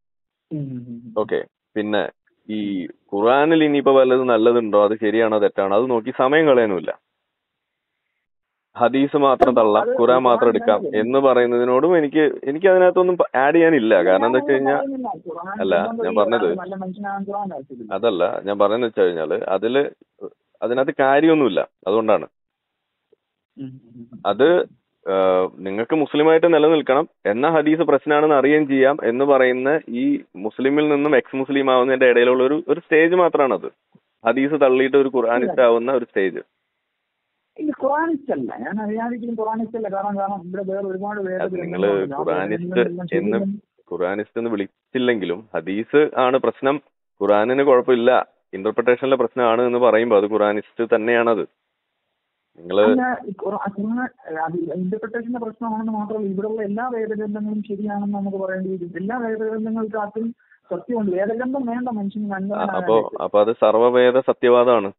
ഓക്കെ പിന്നെ ഈ ഖുറാനിൽ ഇനിയിപ്പോ വല്ലത് നല്ലതുണ്ടോ അത് ശരിയാണോ തെറ്റാണോ അത് നോക്കി സമയം കളയാനുമില്ല ഹദീസ് മാത്രം തള്ളാം അത് ഖുറാൻ മാത്രം ഖുറാൻ എടുക്കാം തന്നെ എന്ന് പറയുന്നതിനോടും എനിക്ക് എനിക്ക് അതിനകത്തൊന്നും ആഡ് ചെയ്യാനില്ല കാരണം എന്താ വെച്ച് കഴിഞ്ഞാൽ അല്ല, ഞാൻ പറഞ്ഞത് നല്ല മനുഷ്യനാകാൻ ഖുറാൻ ആവശ്യമില്ല അതല്ല ഞാൻ പറയുന്നത് വെച്ച് കഴിഞ്ഞാല് അതില് അതിനകത്ത് കാര്യമൊന്നുമില്ല അതുകൊണ്ടാണ് ഉം, ഉം, ഉം. അത് നിങ്ങൾക്ക് മുസ്ലിമായിട്ട് നിലനിൽക്കണം എന്ന ഹദീസ് പ്രശ്നമാണെന്ന് അറിയുകയും ചെയ്യാം എന്ന് പറയുന്ന ഈ മുസ്ലിമിൽ നിന്നും എക്സ് മുസ്ലിം ആവുന്നതിന്റെ ഇടയിലുള്ള ഒരു ഒരു സ്റ്റേജ് മാത്രമാണത് ഹദീസ് തള്ളിയിട്ട് ഒരു ഖുർആാനിസ്റ്റ് ആവുന്ന ഒരു സ്റ്റേജ് ഇത് ഖുറാനിസ്റ്റ് അല്ല ഞാൻ അറിയാതിരിക്കും ഖുറാനിസ്റ്റ് അല്ല കാരണം കാരണം ഇവിടെ വേറെ ഒരുപാട് പേര് അത് നിങ്ങള് ഖുറാനിസ്റ്റ് എന്ന് ഖുർആാനിസ്റ്റ് എന്ന് വിളിച്ചില്ലെങ്കിലും ഹദീസ് ആണ് പ്രശ്നം ഖുർആാനിന് കുഴപ്പമില്ല ഇന്റർപ്രിട്ടേഷനിലെ പ്രശ്നമാണ് എന്ന് പറയുമ്പോൾ അത് ഖുർആാനിസ്റ്റ് തന്നെയാണത് നിങ്ങള് ഇന്റർപ്രിട്ടേഷന്റെ പ്രശ്നമാണെന്ന് മാത്രമല്ല ഇവിടെയുള്ള എല്ലാ വേദഗ്രന്ഥങ്ങളും ശരിയാണെന്ന് നമുക്ക് പറയേണ്ടി വരും എല്ലാ വേദഗ്രന്ഥങ്ങൾക്കകത്തും സത്യമുണ്ട് വേദഗ്രന്ഥം വേണ്ട മനുഷ്യന് അപ്പോ നന്മ അപ്പൊ അത് സർവ്വവേദ സത്യവാദമാണ്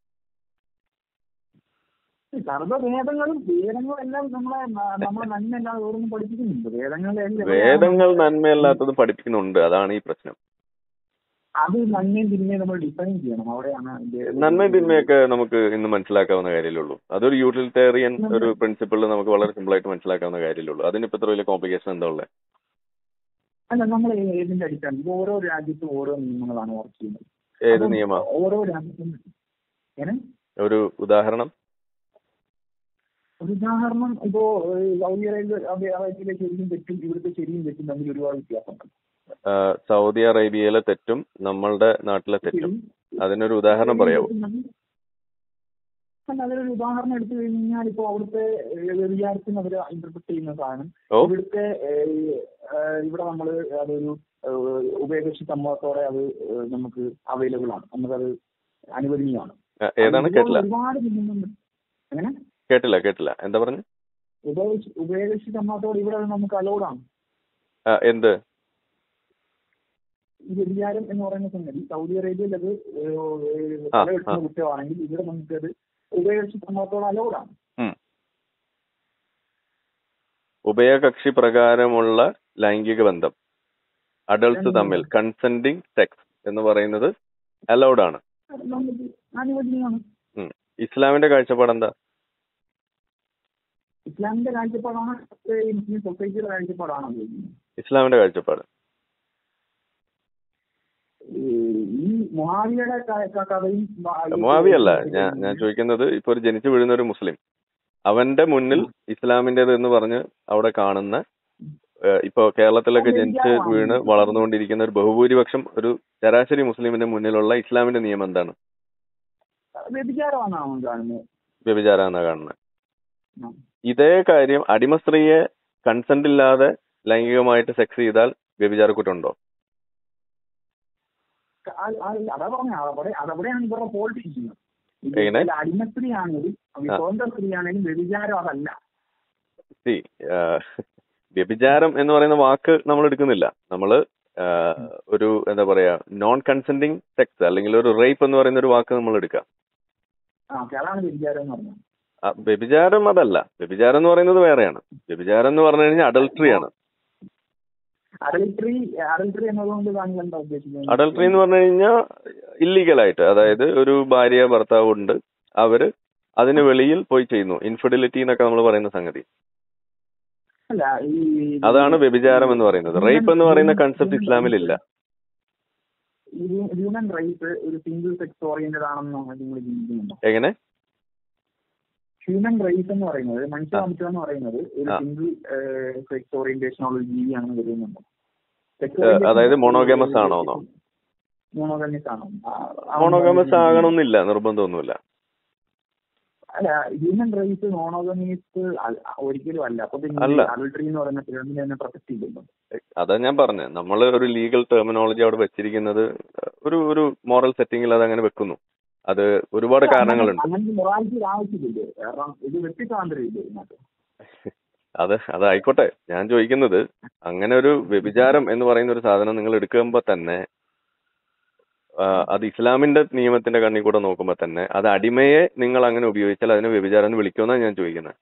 സർവ്വവേദങ്ങളും വേദങ്ങളും എല്ലാം നമ്മളെ ന- നമ്മളെ നന്മയല്ലാതെ വേറൊന്നും പഠിപ്പിക്കുന്നുണ്ട് വേദങ്ങളിലെ വേദങ്ങൾ നന്മയല്ലാത്തത് പഠിപ്പിക്കുന്നുണ്ട് അതാണ് ഈ പ്രശ്നം അത് നന്മയും തിന്മയും നമ്മൾ ഡിഫൈൻ ചെയ്യണം അവിടെയാണ് അതിന്റെ നന്മയും തിന്മയൊക്കെ നമുക്ക് ഇന്ന് മനസ്സിലാക്കാവുന്ന കാര്യമേ ഉള്ളൂ അതൊരു യൂട്ടിലിറ്റേറിയൻ ഒരു പ്രിൻസിപ്പിൾ നമുക്ക് വളരെ സിമ്പിൾ ആയിട്ട് മനസ്സിലാക്കാവുന്ന കാര്യമേ ഉള്ളൂ അതിനിപ്പോ ഇത്ര വലിയ കോംപ്ലിക്കേഷൻ എന്താ ഉള്ളത് അല്ല നമ്മൾ ഏതിന്റെ അടിസ്ഥാനം ഇപ്പൊ ഓരോ രാജ്യത്തും ഓരോ നിയമങ്ങളാണ് വർക്ക് ചെയ്യുന്നത് ഏത് അപ്പം നിയമ ഓരോ രാജ്യത്തും എങ്ങനെ ഒരു ഉദാഹരണം ഒരു ഉദാഹരണം ഇപ്പോ ഏഹ്, സൗദി അറേബ്യ അറേ- അറേബ്യയിലെ ശരിയും തെറ്റും ഇവിടുത്തെ ശരിയും തെറ്റും തമ്മിൽ ഒരുപാട് വ്യത്യാസമുണ്ട് ആ, സൗദി അറേബ്യയിലെ തെറ്റും നമ്മളുടെ നാട്ടിലെ തെറ്റും അതിനൊരു ഉദാഹരണം പറയാവോ അല്ല അതിലൊരു ഉദാഹരണം എടുത്തു കഴിഞ്ഞാൽ ഇപ്പൊ അവിടുത്തെ ഏഹ്, വിചാരത്തിന് അവർ ഇന്റർപ്രറ്റ് ചെയ്യുന്ന സാധനം ഓ ഇവിടുത്തെ ഏഹ്, ഏഹ്, ഇവിടെ നമ്മൾ അതൊരു ഏഹ്, ഉഭയകക്ഷി സമ്മതത്തോടെ അത് ഏഹ്, നമുക്ക് അവൈലബിൾ ആണ് നമുക്കത് അനുവദനീയമാണ് ആ, ഏതാണ് അതുപോലെ കേട്ടില്ല ഒരുപാട് നിയമങ്ങളുണ്ട് എങ്ങനെ കേട്ടില്ല കേട്ടില്ല എന്താ പറഞ്ഞു ഉഭയകക്ഷി ഉഭയകക്ഷി സമ്മതത്തോടെ ഇവിടെ അത് നമുക്ക് അലൗഡ് ആണ് ആ, എന്ത് ഈ വ്യഭിചാരം എന്ന് പറയുന്ന സംഗതി സൗദി അറേബ്യയിൽ അത് ഏഹ്, ആ, തലവെട്ടുന്ന ആ. കുറ്റമാണെങ്കിൽ ഇവിടെ നമുക്കത് ഉഭയകക്ഷി സമ്മതത്തോടെ അലൗഡ് ആണ് ഉം. ഉഭയകക്ഷി പ്രകാരമുള്ള ലൈംഗിക ബന്ധം അഡൾട്ട്സ് തമ്മിൽ കൺസെന്റിങ് സെക്സ് എന്ന് പറയുന്നത് അലൗഡ് ആണ് അത് നമുക്ക് അനുവദനീയമാണ് ഉം. ഇസ്ലാമിന്റെ കാഴ്ചപ്പാട് എന്താ ഇസ്ലാമിന്റെ കാഴ്ചപ്പാടാണ് ഈ മുസ്ലിം സൊസൈറ്റിയുടെ കാഴ്ചപ്പാടാണ് അത്. ഇസ്ലാമിന്റെ കാഴ്ചപ്പാട് ഈ ഈ മുഹാവിയുടെ ക- ക- കഥയും ബ- മുവാവിയല്ല ഞാൻ ഞാൻ ചോദിക്കുന്നത് ഇപ്പൊ ഒരു ജനിച്ചു വീഴുന്ന ഒരു മുസ്ലിം അവന്റെ മുന്നിൽ ഇസ്ലാമിന്റേത് എന്ന് പറഞ്ഞ് അവിടെ കാണുന്ന ഏഹ്, ഇപ്പൊ കേരളത്തിലൊക്കെ ജനിച്ച് വീണ് വളർന്നുകൊണ്ടിരിക്കുന്ന ഒരു ബഹുഭൂരിപക്ഷം ഒരു ശരാശരി മുസ്ലിമിന്റെ മുന്നിലുള്ള ഇസ്ലാമിന്റെ നിയമം എന്താണ് വ്യഭിചാരമാണ് അവൻ കാണുന്നത് വ്യഭിചാരം എന്നാ കാണുന്നത് ഉം. ഇതേ കാര്യം അടിമ സ്ത്രീയെ കൺസെന്റ് ഇല്ലാതെ ലൈംഗികമായിട്ട് സെക്സ് ചെയ്താൽ വ്യഭിചാര കുറ്റമുണ്ടോ ആ- ആ- അതാ പറഞ്ഞ അവിടെ അതവിടെയാണ് ഇവരുടെ ഫോൾട്ട് ഇരിക്കുന്നത് എങ്ങനെ? ഇതിൽ അടിമ സ്ത്രീ ആണെങ്കിലും സ്വതന്ത്ര സ്ത്രീ ആണെങ്കിലും വ്യഭിചാരം അതല്ല സി വ്യഭിചാരം എന്ന് പറയുന്ന വാക്ക് നമ്മൾ എടുക്കുന്നില്ല നമ്മൾ ഒരു എന്താ പറയാ നോൺ കൺസെന്റിങ് സെക്സ് അല്ലെങ്കിൽ ഒരു റേപ്പ് എന്ന് പറയുന്ന ഒരു വാക്ക് നമ്മൾ എടുക്കാം ആ ഓക്കെ അതാണ് വ്യഭിചാരം എന്ന് പറഞ്ഞത് ആ, വ്യഭിചാരം അതല്ല വ്യഭിചാരം എന്ന് പറയുന്നത് വേറെയാണ് വ്യഭിചാരം എന്ന് പറഞ്ഞു കഴിഞ്ഞാൽ അഡൾട്ടറി ആണ് അഡൽട്ടറി അഡൽട്ടറി എന്നതുകൊണ്ട് താങ്കൾ എന്താ ഉദ്ദേശിക്കുന്നത് അഡൾട്ടറി എന്ന് പറഞ്ഞു കഴിഞ്ഞാൽ ഇല്ലീഗലായിട്ട് അതായത് ഒരു ഭാര്യ ഭർത്താവ് ഉണ്ട് അവര് അതിന് വെളിയിൽ പോയി ചെയ്യുന്നു ഇൻഫിഡിലിറ്റി എന്നൊക്കെ നമ്മൾ പറയുന്ന സംഗതി അല്ല ഈ അതാണ് വ്യഭിചാരം എന്ന് പറയുന്നത് റേപ്പ് എന്ന് പറയുന്ന കൺസെപ്റ്റ് ഇസ്ലാമിലില്ല ഹ്യൂമൻ റൈറ്റ് ഒരു സിംഗിൾ സെക്സ് ഓറിയന്റഡ് ആണെന്ന് നിങ്ങൾ ചിന്തിക്കുന്നുണ്ടോ എങ്ങനെ ഹ്യൂമൻ റൈറ്റ് എന്ന് പറയുന്നത് മനുഷ്യവംശം എന്ന് പറയുന്നത് ഒരു ആ. സിംഗിൾ സെക്സ് ഓറിയന്റേഷൻ ഉള്ള ഒരു ജീവിയാണെന്ന് കരുതുന്നുണ്ടോ ഏഹ്, അതായത് monogamous ആണോന്നോ? മോണോഗമസ് ആണോ ആ, ആ മോണോഗമസ് ആകണമെന്നില്ല നിർബന്ധമൊന്നുമില്ല അല്ല ഹ്യൂമൻ റൈറ്റ് മോണോഗമീസ് ഒരിക്കലും അല്ല അപ്പൊ അല്ല. പിന്നെ അഡൾട്ടറി എന്ന് പറയുന്ന ടേമിനെ തന്നെ പ്രൊട്ടക്ട് ചെയ്തിട്ടുണ്ട് അതാ ഞാൻ പറഞ്ഞത് നമ്മൾ ഒരു ലീഗൽ ടെർമിനോളജി അവിടെ വെച്ചിരിക്കുന്നത് ഒരു ഒരു മോറൽ സെറ്റിംഗിൽ അത് അങ്ങനെ വെക്കുന്നു അത് ഒരുപാട് കാരണങ്ങളുണ്ട് അങ്ങനത്തെ മൊറാലിറ്റി ആവശ്യമില്ലേ കാരണം ഇത് വ്യക്തിസ്വാതന്ത്ര്യം ഇല്ലേ ഇതിനകത്ത് അത് അതായിക്കോട്ടെ ഞാൻ ചോദിക്കുന്നത് അങ്ങനെ ഒരു വ്യഭിചാരം എന്ന് പറയുന്ന ഒരു സാധനം നിങ്ങൾ എടുക്കുമ്പോൾ തന്നെ ആ, അത് ഇസ്ലാമിന്റെ നിയമത്തിന്റെ കണ്ണിൽ കൂടെ നോക്കുമ്പോൾ തന്നെ അത് അടിമയെ നിങ്ങൾ അങ്ങനെ ഉപയോഗിച്ചാൽ അതിനെ വ്യഭിചാരം എന്ന് വിളിക്കുമെന്നാണ് ഞാൻ ചോദിക്കുന്നത്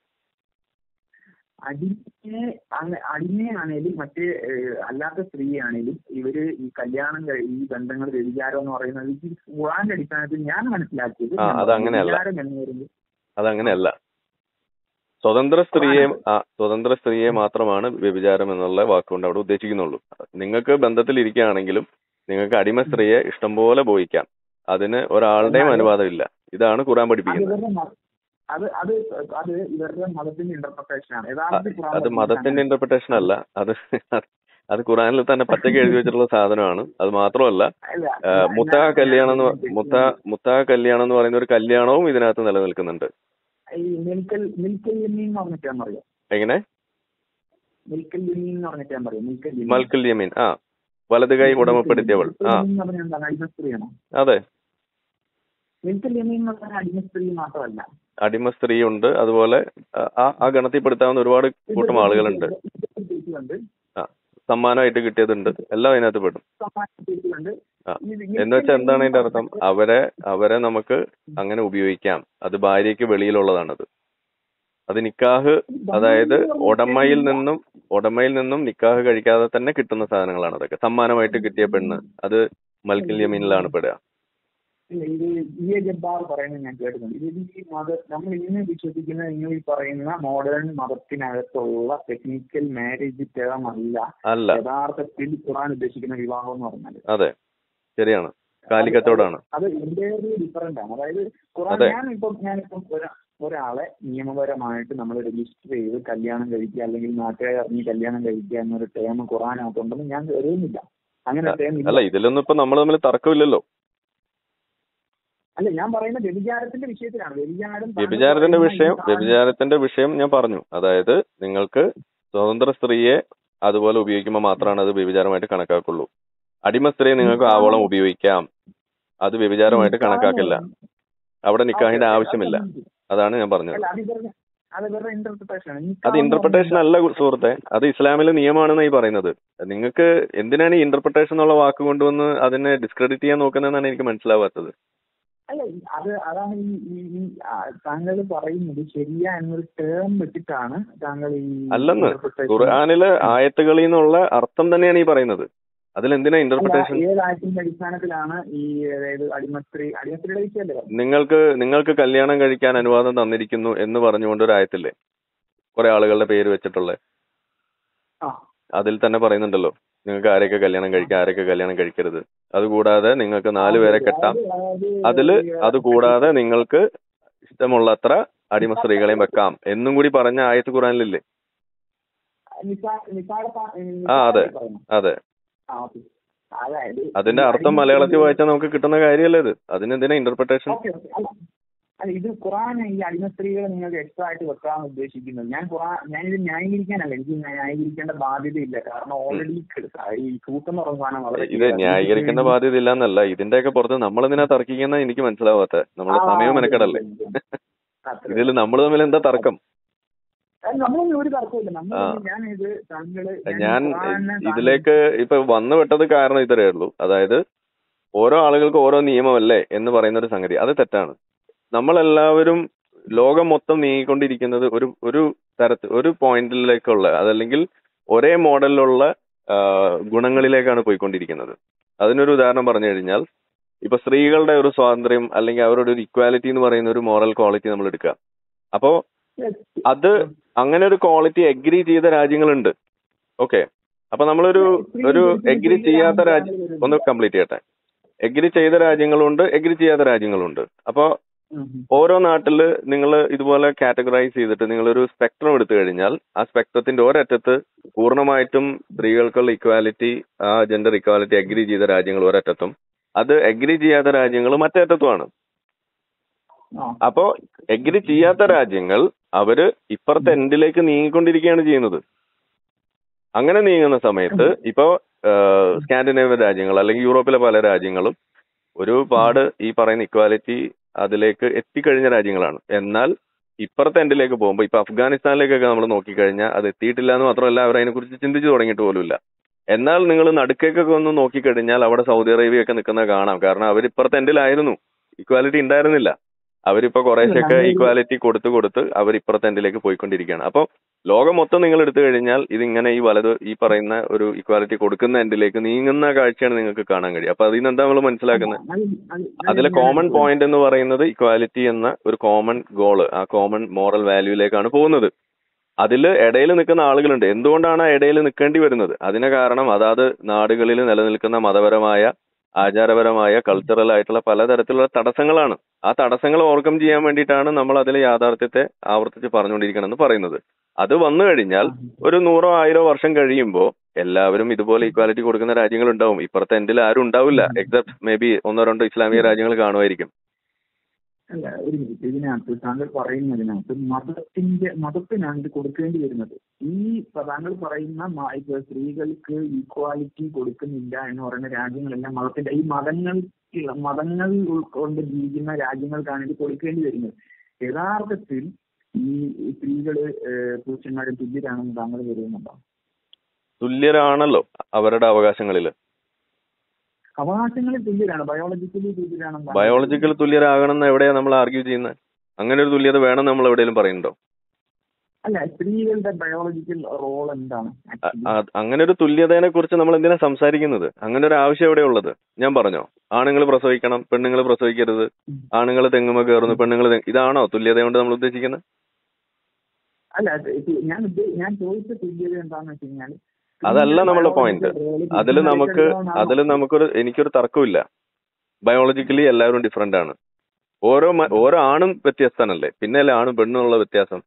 അടിമയെ അങ്ങ- അടിമയാണേലും മറ്റേ ഏഹ്, അല്ലാത്ത സ്ത്രീയാണേലും ഇവര് ഈ കല്യാണം കഴി- ഈ ബന്ധങ്ങൾ വ്യഭിചാരം എന്ന് പറയുന്നത് ഈ ഖുറാന്റെ അടിസ്ഥാനത്തിൽ ഞാൻ മനസ്സിലാക്കിയത് ആ, അത് അങ്ങനെയല്ല. വ്യഭിചാരം എന്ന് പറയുന്നത് അതങ്ങനെയല്ല സ്വതന്ത്ര സ്ത്രീയെ ആ സ്വതന്ത്ര സ്ത്രീയെ മാത്രമാണ് വ്യഭിചാരം എന്നുള്ള വാക്കുകൊണ്ട് അവിടെ ഉദ്ദേശിക്കുന്നുള്ളൂ നിങ്ങൾക്ക് ബന്ധത്തിൽ ഇരിക്കുകയാണെങ്കിലും നിങ്ങൾക്ക് അടിമ സ്ത്രീയെ ഇഷ്ടംപോലെ ബോഹിക്കാം അതിന് ഒരാളുടെയും അനുവാദമില്ല ഇതാണ് ഖുറാൻ അത് പഠിപ്പിക്കുന്നത് ഇവരുടെ മത- അത് അത് അത് ഇവരുടെ മതത്തിന്റെ ഇന്റർപ്രിട്ടേഷൻ ആണ് യഥാർത്ഥത്തിൽ ഖുർആൻ അത് പഠിപ്പിക്കുന്നത് മതത്തിന്റെ അങ്ങനെ- ഇന്റർപ്രിട്ടേഷൻ അല്ല അത് അത് ഖുറാനിൽ തന്നെ പച്ചക്ക് എഴുതി വെച്ചിട്ടുള്ള സാധനമാണ് അത് മാത്രമല്ല അല്ല, ആ, ഞാൻ- മുത്തഹ ഞാൻ- കല്യാണം എന്ന് ഞാൻ- മുത്ത മുത്തഹ കല്യാണം എന്ന് പറയുന്ന ഒരു കല്യാണവും ഇതിനകത്ത് നിലനിൽക്കുന്നുണ്ട് ഈ മിൽക്കൽ മിൽക്കൽ യമീൻ എന്ന് പറഞ്ഞിട്ട് ഞാൻ പറയാം എങ്ങനെ മിൽക്കൽ യമീൻ എന്ന് പറഞ്ഞിട്ട് ഞാൻ പറയാം മിൽക്കൽ യമീൻ മൽക്കുൽ യമീൻ ആ വലത് കൈ ഉടമപ്പെടുത്തിയവൾ മിൽക്കൽ ആ യമീൻ എന്ന് പറഞ്ഞാൽ എന്താണ് അടിമ സ്ത്രീയാണോ അതെ മിൽക്കൽ യമീൻ എന്ന് പറഞ്ഞാൽ അടിമ സ്ത്രീ മാത്രമല്ല അടിമ സ്ത്രീ ഉണ്ട് അതുപോലെ ആ ആ ഗണത്തിൽപ്പെടുത്താവുന്ന ഒരുപാട് കൂട്ടം ആളുകളുണ്ട് ഉണ്ട് ആ സമ്മാനമായിട്ട് കിട്ടിയതുണ്ട് എല്ലാം അതിനകത്ത് പെടും സമ്മാനിച്ചിട്ടുണ്ട് ആ. എന്ന് വെച്ചാൽ എന്താണ് അതിന്റെ അർത്ഥം അവരെ അവരെ നമുക്ക് അങ്ങനെ ഉപയോഗിക്കാം അത് ഭാര്യയ്ക്ക് വെളിയിലുള്ളതാണത് അത് നിക്കാഹ് അതായത് ഉടമയിൽ നിന്നും ഉടമയിൽ നിന്നും നിക്കാഹ് കഴിക്കാതെ തന്നെ കിട്ടുന്ന സാധനങ്ങളാണ് അതൊക്കെ സമ്മാനമായിട്ട് കിട്ടിയ പെണ്ണ് അത് മൽക്കിൽ യമീനിലാണ് പെടുക ഇല്ല, ഇത് ഇ എ ജബ്ബാർ പറയുന്നത് ഞാൻ കേട്ടിട്ടുണ്ട് ഇത് ഈ മത നമ്മൾ ഇന്ന് വിശ്വസിക്കുന്ന നിങ്ങൾ ഈ പറയുന്ന മോഡേൺ മതത്തിനകത്തുള്ള ടെക്നിക്കൽ മാരേജ് ടേം അല്ല അല്ല യഥാർത്ഥത്തിൽ ഖുറാൻ ഉദ്ദേശിക്കുന്ന വിവാഹം എന്ന് പറഞ്ഞാൽ അതെ ശരിയാണ് കാലിക്കത്തോടാണ് അത് എന്റെ ഡിഫറന്റ് ആണ് അതായത് ഖുറാൻ അതെ. ഞാനിപ്പം ഞാനിപ്പം ഒരാ- ഒരാളെ നിയമപരമായിട്ട് നമ്മൾ രജിസ്റ്റർ ചെയ്ത് കല്യാണം കഴിക്കുക അല്ലെങ്കിൽ നാട്ടുകാരെ അറിഞ്ഞ് കല്യാണം കഴിക്കുക എന്നൊരു ടേം ഖുറാനകത്തുണ്ടെന്ന് ഞാൻ എറിയുന്നില്ല അങ്ങനെ ടേം ഇല്ല അല്ല ഇതിലൊന്നും ഇപ്പൊ നമ്മൾ തമ്മിൽ തർക്കമില്ലല്ലോ അല്ല ഞാൻ പറയുന്നത് വ്യഭിചാരത്തിന്റെ വിഷയത്തിലാണ് വ്യഭിചാരം താങ്കൾ വ്യഭിചാരത്തിന്റെ പറയുന്ന വിഷയം ഈ സാധനം- വ്യഭിചാരത്തിന്റെ വിഷയം ഞാൻ പറഞ്ഞു അതായത് നിങ്ങൾക്ക് സ്വതന്ത്ര സ്ത്രീയെ അതുപോലെ ഉപയോഗിക്കുമ്പോൾ മാത്രമാണ് അത് വ്യഭിചാരമായിട്ട് കണക്കാക്കുള്ളൂ അടിമ സ്ത്രീയെ നിങ്ങൾക്ക് ആവോളം ഉപയോഗിക്കാം അത് വ്യഭിചാരമായിട്ട് കണക്കാക്കില്ല അവിടെ നിക്കാഹിന്റെ ആവശ്യമില്ല അതാണ് ഞാൻ പറഞ്ഞത് അല്ല അത് ഇവരുടെ അത് ഇവരുടെ ഇന്റർപ്രിട്ടേഷൻ ആണ് അത് ഇന്റർപ്രിട്ടേഷൻ അല്ല സുഹൃത്തെ അത് ഇസ്ലാമിലെ നിയമമാണെന്ന് ഈ പറയുന്നത് നിങ്ങൾക്ക് എന്തിനാണ് ഈ ഇന്റർപ്രിട്ടേഷൻ എന്നുള്ള വാക്ക് കൊണ്ടുവന്ന് അതിനെ ഡിസ്ക്രെഡിറ്റ് ചെയ്യാൻ നോക്കുന്നതെന്നാണ് എനിക്ക് മനസ്സിലാവാത്തത് അല്ല അത് അതാണ് ഈ ഈ ഈ ആ, താങ്കൾ പറയുന്നത് ശരിയ എന്നൊരു ടേം വെച്ചിട്ടാണ് താങ്കൾ ഈ അല്ലെന്ന് interpretation- ഖുർആാനിലെ ആയത്തുകളിൽ നിന്നുള്ള അർത്ഥം തന്നെയാണ് ഈ പറയുന്നത് അതിലെന്തിനാ അല്ല, ഇന്റർപ്രിട്ടേഷൻ ഏത് ആയത്തിന്റെ അടിസ്ഥാനത്തിലാണ് ഈ അതായത് അടിമസ്ത്രീ അടിമസ്ത്രീയുടെ വിഷയമല്ലേ പറഞ്ഞത്? നിങ്ങൾക്ക് നിങ്ങൾക്ക് കല്യാണം കഴിക്കാൻ അനുവാദം തന്നിരിക്കുന്നു എന്ന് പറഞ്ഞുകൊണ്ട് ഒരു ആയത്തില്ലേ കുറെ ആളുകളുടെ പേര് വെച്ചിട്ടുള്ള ആ അതിൽ തന്നെ പറയുന്നുണ്ടല്ലോ നിങ്ങൾക്ക് ആരെയൊക്കെ കല്യാണം കഴിക്കാം ആരെയൊക്കെ കല്യാണം കഴിക്കരുത് അതുകൂടാതെ നിങ്ങൾക്ക് നാല് പേരെ കെട്ടാം അതായത് അതില് ഈ, അത് കൂടാതെ നിങ്ങൾക്ക് ഇഷ്ടമുള്ളത്ര അടിമ സ്ത്രീകളെയും വെക്കാം എന്നും കൂടി പറഞ്ഞ ആയത്ത് ഖുറാനിലില്ലേ നിസാ- നിസായുടെ പാ- ആ, അതെ. നിസായുടെ പറയുന്നു. അതെ ആ, ഓക്കേ. അതായത് അതിന്റെ ഈ അർത്ഥം അടിമസ്ത്രീ- മലയാളത്തിൽ വായിച്ചാൽ നമുക്ക് കിട്ടുന്ന കാര്യമല്ലേ ഇത് അതിനെന്തിനാ ഇന്റർപ്രിട്ടേഷൻ ഓക്കെ ഓക്കെ അല്ല അല്ല ഇത് ഖുറാൻ ഈ അടിമ സ്ത്രീകളെ നിങ്ങൾക്ക് എക്സ്ട്രാ ആയിട്ട് വെക്കാൻ ഉദ്ദേശിക്കുന്നത് ഞാൻ ഖുറാൻ ഞാനിത് ന്യായീകരിക്കാനല്ല എനിക്ക് ന്യായീകരിക്കേണ്ട ബാധ്യതയില്ല കാരണം ഓൾറെഡി ഈ ട്രൂത്ത് എന്ന് പറയുന്ന സാധനം വളരെ ഇത് ന്യായീകരിക്കേണ്ട ബാധ്യത ഇല്ലാന്നല്ല ഇതിന്റെയൊക്കെ പുറത്ത് നമ്മൾ എന്തിനാ തർക്കിക്കുന്ന എനിക്ക് മനസ്സിലാവാത്ത നമ്മുടെ സമയം മെനക്കെടല്ലേ ഇതിൽ നമ്മൾ തമ്മിൽ എന്താ തർക്കം നമ്മളൊന്നും ഒരു തർക്കമില്ല നമ്മൾ ആ. ഞാൻ ഇത് താങ്കള് ഞാൻ ഖുറാനെ ഇതിലേക്ക് ഇപ്പൊ വന്നു വിട്ടത് കാരണം ഇത്രയേ ഉള്ളൂ അതായത് ഓരോ ആളുകൾക്ക് ഓരോ നിയമമല്ലേ എന്ന് പറയുന്ന ഒരു സംഗതി അത് തെറ്റാണ് നമ്മളെല്ലാവരും ലോകം മൊത്തം നീങ്ങിക്കൊണ്ടിരിക്കുന്നത് ഒരു ഒരു തരത്തിൽ ഒരു പോയിന്റിലേക്കുള്ള അതല്ലെങ്കിൽ ഒരേ മോഡലിലുള്ള ആ, ഗുണങ്ങളിലേക്കാണ് പോയിക്കൊണ്ടിരിക്കുന്നത് അതിനൊരു ഉദാഹരണം പറഞ്ഞു കഴിഞ്ഞാൽ ഇപ്പൊ സ്ത്രീകളുടെ ഒരു സ്വാതന്ത്ര്യം അല്ലെങ്കിൽ അവരുടെ ഒരു ഇക്വാലിറ്റി എന്ന് പറയുന്ന ഒരു മോറൽ ക്വാളിറ്റി നമ്മൾ എടുക്കുക അപ്പോ അത് അങ്ങനെ ഒരു ക്വാളിറ്റി എഗ്രി ചെയ്ത രാജ്യങ്ങളുണ്ട് ഓക്കെ അപ്പൊ നമ്മളൊരു ഒരു എഗ്രി ചെയ്യാത്ത രാജ്യം ഒന്ന് കംപ്ലീറ്റ് ചെയ്യട്ടെ എഗ്രി ചെയ്ത രാജ്യങ്ങളുണ്ട് എഗ്രി ചെയ്യാത്ത രാജ്യങ്ങളുണ്ട് അപ്പൊ ഓരോ നാട്ടില് നിങ്ങൾ ഇതുപോലെ കാറ്റഗറൈസ് ചെയ്തിട്ട് നിങ്ങളൊരു സ്പെക്ട്രം എടുത്തു കഴിഞ്ഞാൽ ആ സ്പെക്ട്രത്തിന്റെ ഒരറ്റത്ത് പൂർണ്ണമായിട്ടും സ്ത്രീകൾക്കുള്ള ഇക്വാലിറ്റി ആ ജെൻഡർ ഇക്വാലിറ്റി അഗ്രി ചെയ്ത രാജ്യങ്ങൾ ഒരറ്റത്തും അത് അഗ്രി ചെയ്യാത്ത രാജ്യങ്ങൾ മറ്റേ അറ്റത്തുമാണ് അപ്പോ എഗ്രി ചെയ്യാത്ത രാജ്യങ്ങൾ അവര് ഇപ്പുറത്തെ എൻഡിലേക്ക് നീങ്ങിക്കൊണ്ടിരിക്കുകയാണ് ചെയ്യുന്നത് അങ്ങനെ നീങ്ങുന്ന സമയത്ത് ഇപ്പോ സ്കാൻഡിനേവിയൻ രാജ്യങ്ങൾ അല്ലെങ്കിൽ യൂറോപ്പിലെ പല രാജ്യങ്ങളും ഒരുപാട് ഈ പറയുന്ന ഇക്വാലിറ്റി അതിലേക്ക് എത്തിക്കഴിഞ്ഞ രാജ്യങ്ങളാണ് എന്നാൽ ഇപ്പുറത്തെ എൻഡിലേക്ക് പോകുമ്പോൾ ഇപ്പൊ അഫ്ഗാനിസ്ഥാനിലേക്കൊക്കെ നമ്മൾ നോക്കിക്കഴിഞ്ഞാൽ അത് എത്തിയിട്ടില്ല എന്ന് മാത്രമല്ല അവർ അതിനെക്കുറിച്ച് ചിന്തിച്ചു തുടങ്ങിയിട്ട് പോലുമില്ല എന്നാൽ നിങ്ങൾ നടുക്കേക്കൊക്കെ ഒന്ന് നോക്കിക്കഴിഞ്ഞാൽ അവിടെ സൗദി അറേബ്യ ഒക്കെ നിൽക്കുന്നത് കാണാം കാരണം അവർ ഇപ്പുറത്തെ എൻഡിലായിരുന്നു ഇക്വാലിറ്റി ഉണ്ടായിരുന്നില്ല അവരിപ്പോ കുറേശ്ശൊക്കെ ഈക്വാലിറ്റി കൊടുത്ത് കൊടുത്ത് അവർ ഇപ്പുറത്തെ എൻഡിലേക്ക് പോയിക്കൊണ്ടിരിക്കുകയാണ് അപ്പോൾ ലോകം മൊത്തം നിങ്ങൾ എടുത്തു കഴിഞ്ഞാൽ ഇതിങ്ങനെ ഈ വലത് ഈ പറയുന്ന ഒരു ഇക്വാലിറ്റി കൊടുക്കുന്ന എൻഡിലേക്ക് നീങ്ങുന്ന കാഴ്ചയാണ് നിങ്ങൾക്ക് കാണാൻ കഴിയും അപ്പൊ അതിൽ നിന്ന് എന്താ നമ്മൾ മനസ്സിലാക്കുന്നത് അതിലെ കോമൺ പോയിന്റ് എന്ന് പറയുന്നത് ഇക്വാലിറ്റി എന്ന ഒരു കോമൺ ഗോള് ആ കോമൺ മോറൽ വാല്യൂയിലേക്കാണ് പോകുന്നത് അതിൽ ഇടയിൽ നിൽക്കുന്ന ആളുകളുണ്ട് എന്തുകൊണ്ടാണ് ആ ഇടയിൽ നിൽക്കേണ്ടി വരുന്നത് അതിന് കാരണം അതാത് നാടുകളിൽ നിലനിൽക്കുന്ന മതപരമായ ആചാരപരമായ കൾച്ചറൽ ആയിട്ടുള്ള പലതരത്തിലുള്ള തടസ്സങ്ങളാണ് ആ തടസ്സങ്ങൾ ഓവർകം ചെയ്യാൻ വേണ്ടിയിട്ടാണ് നമ്മൾ അതിലെ യാഥാർത്ഥ്യത്തെ ആവർത്തിച്ച് പറഞ്ഞുകൊണ്ടിരിക്കണം എന്ന് പറയുന്നത് അത് വന്നു കഴിഞ്ഞാൽ ഒരു നൂറോ ആയിരോ വർഷം കഴിയുമ്പോൾ എല്ലാവരും ഇതുപോലെ ഈക്വാലിറ്റി കൊടുക്കുന്ന രാജ്യങ്ങൾ ഉണ്ടാവും ഇപ്പുറത്തെ എൻഡിൽ ആരും ഉണ്ടാവില്ല എക്സെപ്റ്റ് മേ ബി ഒന്നോ രണ്ടോ ഇസ്ലാമിക രാജ്യങ്ങൾ കാണുമായിരിക്കും അല്ല ഒരു മിനിറ്റ് ഇതിനകത്ത് താങ്കൾ പറയുന്നതിനകത്ത് മതത്തിന്റെ മതത്തിനാണ് ഇത് കൊടുക്കേണ്ടി വരുന്നത് ഈ ഇപ്പൊ താങ്കൾ പറയുന്ന മ- ഇപ്പൊ സ്ത്രീകൾക്ക് ഈക്വാലിറ്റി കൊടുക്കുന്നില്ല എന്ന് പറയുന്ന രാജ്യങ്ങളെല്ലാം മതത്തിന്റെ ഈ മതങ്ങൾ മതങ്ങൾ ഉൾക്കൊണ്ട് ജീവിക്കുന്ന രാജ്യങ്ങൾക്കാണ് ഇത് കൊടുക്കേണ്ടി വരുന്നത് യഥാർത്ഥത്തിൽ ഈ സ്ത്രീകള് ഏഹ് പുരുഷന്മാരും തുല്യരാണെന്ന് താങ്കൾ കരുതുന്നുണ്ടോ തുല്യരാണല്ലോ അവരുടെ അവകാശങ്ങളിൽ അവകാശങ്ങളിൽ തുല്യരാണ് ബയോളജിക്കലി തുല്യരാണെന്ന് താങ്കൾ ബയോളജിക്കൽ തുല്യരാകണമെന്ന് എവിടെയാ നമ്മൾ ആർഗ്യൂ ചെയ്യുന്നത് അങ്ങനെ ഒരു തുല്യത വേണം നമ്മൾ എവിടെയെങ്കിലും പറയുന്നുണ്ടോ അല്ല സ്ത്രീകളുടെ ബയോളജിക്കൽ റോൾ എന്താണ് അ- actually? അ- അങ്ങനെ ഒരു തുല്യതയെ കുറിച്ച് നമ്മൾ എന്തിനാ സംസാരിക്കുന്നത് അങ്ങനെ ഒരു ആവശ്യം എവിടെ ഉള്ളത് ഞാൻ പറഞ്ഞോ ആണുങ്ങൾ പ്രസവിക്കണം പെണ്ണുങ്ങൾ പ്രസവിക്കരുത് ആണുങ്ങൾ തെങ്ങുമ കയറുന്നു പെണ്ണുങ്ങൾ ഇതാണോ തുല്യത കൊണ്ട് നമ്മൾ ഉദ്ദേശിക്കുന്നത് അല്ല അത് ഇത് ഞാൻ ഉദ്ദേ- ഞാൻ ചോദിച്ച തുല്യത എന്താണെന്ന് വെച്ച് കഴിഞ്ഞാൽ അതല്ല നമ്മുടെ പോയിന്റ് അതിൽ നമുക്ക് അതിൽ നമുക്കൊരു എനിക്കൊരു തർക്കമില്ല ബയോളജിക്കലി എല്ലാവരും ഡിഫറെന്റ് ആണ് ഓരോ മ- ഓരോ ആണും വ്യത്യസ്തനല്ലേ പിന്നെ അല്ലേ ആണും പെണ്ണും ഉള്ള വ്യത്യാസം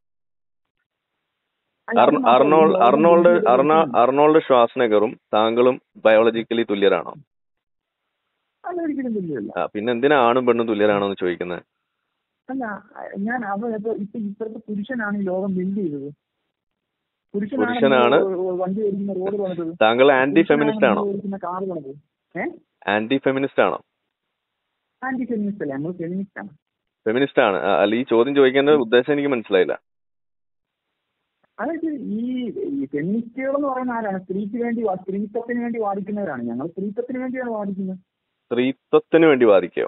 അർണ- അർണോൾഡ് അർണോൾഡ് അർണ അർണോൾഡ് ശ്വാസ്നഗറും താങ്കളും ബയോളജിക്കലി തുല്യരാണോ അല്ല ഒരിക്കലും തുല്യമല്ല ആ, പിന്നെ എന്തിനാ ആണും പെണ്ണും തുല്യരാണോ എന്ന് ചോദിക്കുന്നത് അല്ല ഞാൻ അവ ഇപ്പൊ ഇപ്പൊ ഇപ്പോഴത്തെ പുരുഷനാണ് ഈ ലോകം ബിൽഡ് ചെയ്തത് പുരുഷനാണ് ഈ വണ്ടി ഓടിക്കുന്ന റോഡ് പണിതത് താങ്കൾ ആന്റി ഫെമിനിസ്റ്റ് ആണോ പുരുഷനാണ് ഓടിക്കുന്ന കാർ പണിതത് ഏഹ് ആന്റി ഫെമിനിസ്റ്റ് ആണോ ആന്റി ഫെമിനിസ്റ്റ് അല്ല നമ്മൾ ഫെമിനിസ്റ്റ് ആണ് ഫെമിനിസ്റ്റ് ആണ് ആ, അല്ല ഈ ചോദ്യം ചോദിക്കേണ്ട ഉദ്ദേശം എനിക്ക് മനസ്സിലായില്ല അതായത് ഈ ഈ ഫെമിനിസ്റ്റുകൾ എന്ന് പറയുന്ന ആരാണ് സ്ത്രീക്ക് വേണ്ടി വാ- സ്ത്രീത്വത്തിന് വേണ്ടി വാദിക്കുന്നവരാണ് ഞങ്ങൾ സ്ത്രീത്വത്തിന് വേണ്ടിയാണ് വാദിക്കുന്നത് സ്ത്രീത്വത്തിന് വേണ്ടി വാദിക്കോ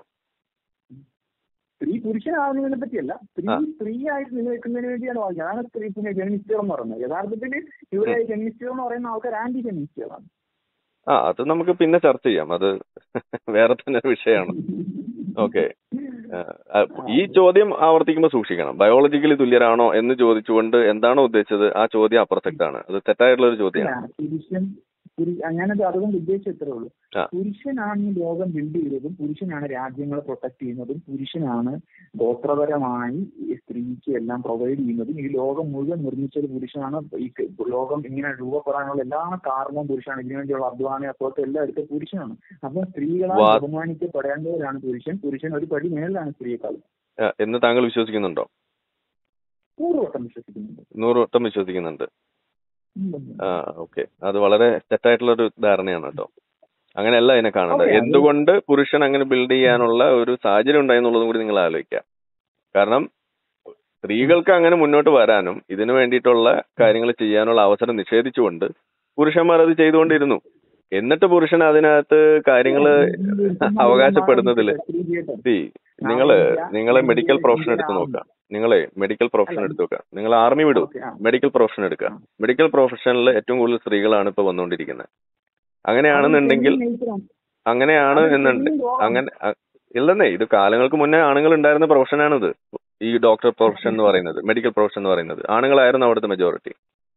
സ്ത്രീ പുരുഷനാകുന്നതിനെ പറ്റിയല്ല സ്ത്രീ ആ. സ്ത്രീ ആയിട്ട് നിലനിൽക്കുന്നതിന് വേണ്ടിയാണ് വാദിക്കുന്നത് അതാണ് സ്ത്രീ പിന്നെ ഫെമിനിസ്റ്റുകൾ എന്ന് പറയുന്നത് യഥാർത്ഥത്തിൽ ഇവിടെ ഫെമിനിസ്റ്റുകൾ എന്ന് പറയുന്ന ആൾക്കാർ ആന്റി ഫെമിനിസ്റ്റുകളാണ് ആ അത് നമുക്ക് പിന്നെ ചർച്ച ചെയ്യാം അത് വേറെ തന്നെ ഒരു വിഷയമാണ് ഓക്കെ ഈ ചോദ്യം ആവർത്തിക്കുമ്പോൾ സൂക്ഷിക്കണം ബയോളജിക്കലി തുല്യരാണോ എന്ന് ചോദിച്ചുകൊണ്ട് എന്താണോ ഉദ്ദേശിച്ചത് ആ ചോദ്യം അപ്രസക്താണ് അത് തെറ്റായിട്ടുള്ള ഒരു ചോദ്യമാണ് അല്ല, പുരുഷൻ പുരു- ഞാനത് അതുകൊണ്ട് ഉദ്ദേശിച്ചത്രേ ഉള്ളൂ ആ. പുരുഷനാണ് ഈ ലോകം ബിൽഡ് ചെയ്തതും പുരുഷനാണ് രാജ്യങ്ങളെ പ്രൊട്ടക്ട് ചെയ്യുന്നതും പുരുഷനാണ് ഗോത്രപരമായി ഈ സ്ത്രീക്ക് എല്ലാം പ്രൊവൈഡ് ചെയ്യുന്നതും ഈ ലോകം മുഴുവൻ നിർമ്മിച്ചത് പുരുഷനാണ് ഈ ക- ലോകം ഇങ്ങനെ രൂപപ്പെടാനുള്ള എല്ലാ കാരണവും പുരുഷനാണ് ഇതിനു വേണ്ടിയുള്ള അധ്വാനം അപ്പോഴത്തെ എല്ലാം എടുത്ത പുരുഷനാണ് അപ്പൊ സ്ത്രീകളാൽ വാ- ബഹുമാനിക്കപ്പെടേണ്ടവരാണ് പുരുഷൻ പുരുഷൻ ഒരു പടി മേളിലാണ് സ്ത്രീയെക്കാൾ ആ, എന്ന് താങ്കൾ വിശ്വസിക്കുന്നുണ്ടോ പൂർവ്വട്ടം വിശ്വസിക്കുന്നുണ്ട് നൂറ് വട്ടം വിശ്വസിക്കുന്നുണ്ട് ഉം, ഉം. ആ ഓക്കെ അത് വളരെ തെറ്റായിട്ടുള്ള ഒരു ധാരണയാണ് കേട്ടോ അങ്ങനെയല്ല അതിനെ കാണേണ്ടത് Okay, അത് എന്തുകൊണ്ട് പുരുഷൻ അങ്ങനെ ബിൽഡ് ചെയ്യാനുള്ള ഒരു സാഹചര്യം ഉണ്ടായെന്നുള്ളതും കൂടി നിങ്ങൾ ആലോചിക്കുക കാരണം സ്ത്രീകൾക്ക് അങ്ങനെ മുന്നോട്ട് വരാനും ഇതിനു വേണ്ടിയിട്ടുള്ള കാര്യങ്ങൾ ചെയ്യാനുള്ള അവസരം നിഷേധിച്ചുകൊണ്ട് പുരുഷന്മാർ അത് ചെയ്തുകൊണ്ടിരുന്നു എന്നിട്ട് പുരുഷൻ അതിനകത്ത് കാര്യങ്ങൾ അവകാശപ്പെടുന്നതില് സ്ത്രീ ചെയ്യട്ടെ. See, നിങ്ങള് നിങ്ങളെ മെഡിക്കൽ പ്രൊഫഷൻ എടുത്ത് നോക്കുക നിങ്ങളെ മെഡിക്കൽ പ്രൊഫഷൻ എടുത്ത് നോക്കുക നിങ്ങൾ ആർമി വിടൂ ഓക്കെ, ആ. മെഡിക്കൽ പ്രൊഫഷൻ എടുക്കുക മെഡിക്കൽ പ്രൊഫഷനിൽ ഏറ്റവും കൂടുതൽ സ്ത്രീകളാണ് ഇപ്പൊ വന്നുകൊണ്ടിരിക്കുന്നത് അങ്ങനെയാണെന്നുണ്ടെങ്കിൽ അത് nature ആണ്. അങ്ങനെയാണ് അത് എന്നുണ്ട് feminine role ആണ്. അങ്ങനെ അ- ഇല്ലെന്നേ ഇത് കാലങ്ങൾക്ക് മുന്നേ ആണുങ്ങൾ ഉണ്ടായിരുന്ന പ്രൊഫഷനാണിത് ഈ ഡോക്ടർ പ്രൊഫഷൻ എന്ന് പറയുന്നത് മെഡിക്കൽ പ്രൊഫഷൻ എന്ന് പറയുന്നത് ആണുങ്ങളായിരുന്നു അവിടുത്തെ മെജോറിറ്റി